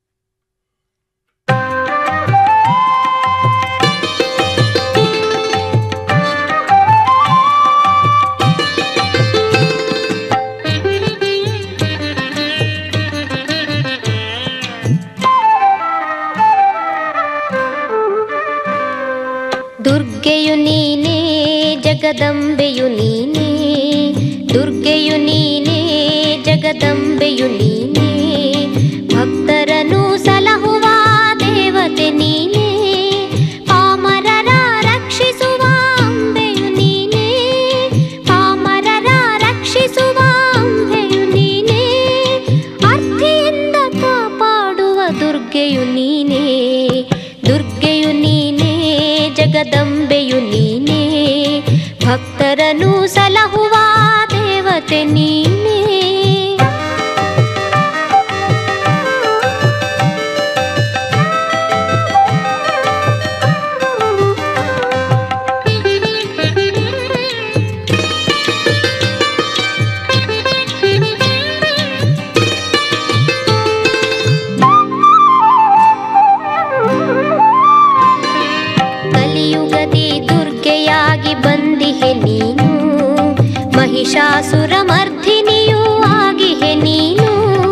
S20: ದುರ್ಗೆಯು ನೀನೇ ಜಗದಂಬೆಯು ನೀನೇ ದುರ್ಗೆಯು ನೀನೇ ಜಗದಂಬೆಯು ನೀನೇ ಭಕ್ತರನು ಸಲಹುವ ದೇವತೆ ನೀನೇ ಪಾಮರರ ರಕ್ಷಿಸುವ ಅಂಬೆಯು ನೀನೇ ಪಾಮರರ ರಕ್ಷಿಸುವ ಅಂಬೆಯು ನೀನೇ ಅರ್ಥಿಯಿಂದ ಕಾಪಾಡುವ ದುರ್ಗೆಯು ನೀನೇ ದುರ್ಗೆಯು ನೀನೇ ಜಗದಂಬೆಯು ನೀನೇ ಭಕ್ತರನು ಸಲಹುವ ದೇವತೆ ನೀನೇ ಕಲಿಯುಗದಿ ದುರ್ಗೆಯಾಗಿ ಬಂದಿಹೆ ನೀನು ಮಹಿಷಾಸುರ ಮರ್ಧಿನಿಯೂ ಆಗಿಹೆ ನೀನು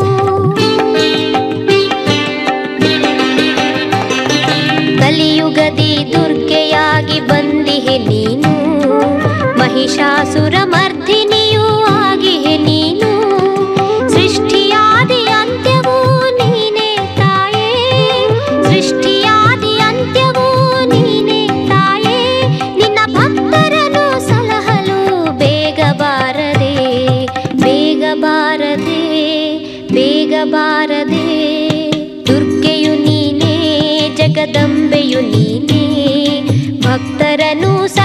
S20: ಕಲಿಯುಗದಿ ದುರ್ಗೆಯಾಗಿ ಬಂದಿಹೆ ನೀನು ಮಹಿಷಾಸುರ ಮರ್ಧಿನಿಯೂ ಆಗಿಹೆ ನೀನು ಸೃಷ್ಟಿಯಾದಿ ಅಂತ್ಯವೂ ನೀನೇ ತಾಯೇ ಸೃಷ್ಟಿಯಾದಿ ಅಂತ್ಯವೂ ನೀನೇ ತಾಯೇ ನಿನ್ನ ಭಕ್ತರನ್ನು ಸಲಹಲು ಬೇಗ ಬಾರದೆ ಬೇಗ ಬಾರದೆ ಬೇಗ ಬಾರದೆ ದುರ್ಗೆಯು ನೀನೇ ಭಕ್ತರನು ಸ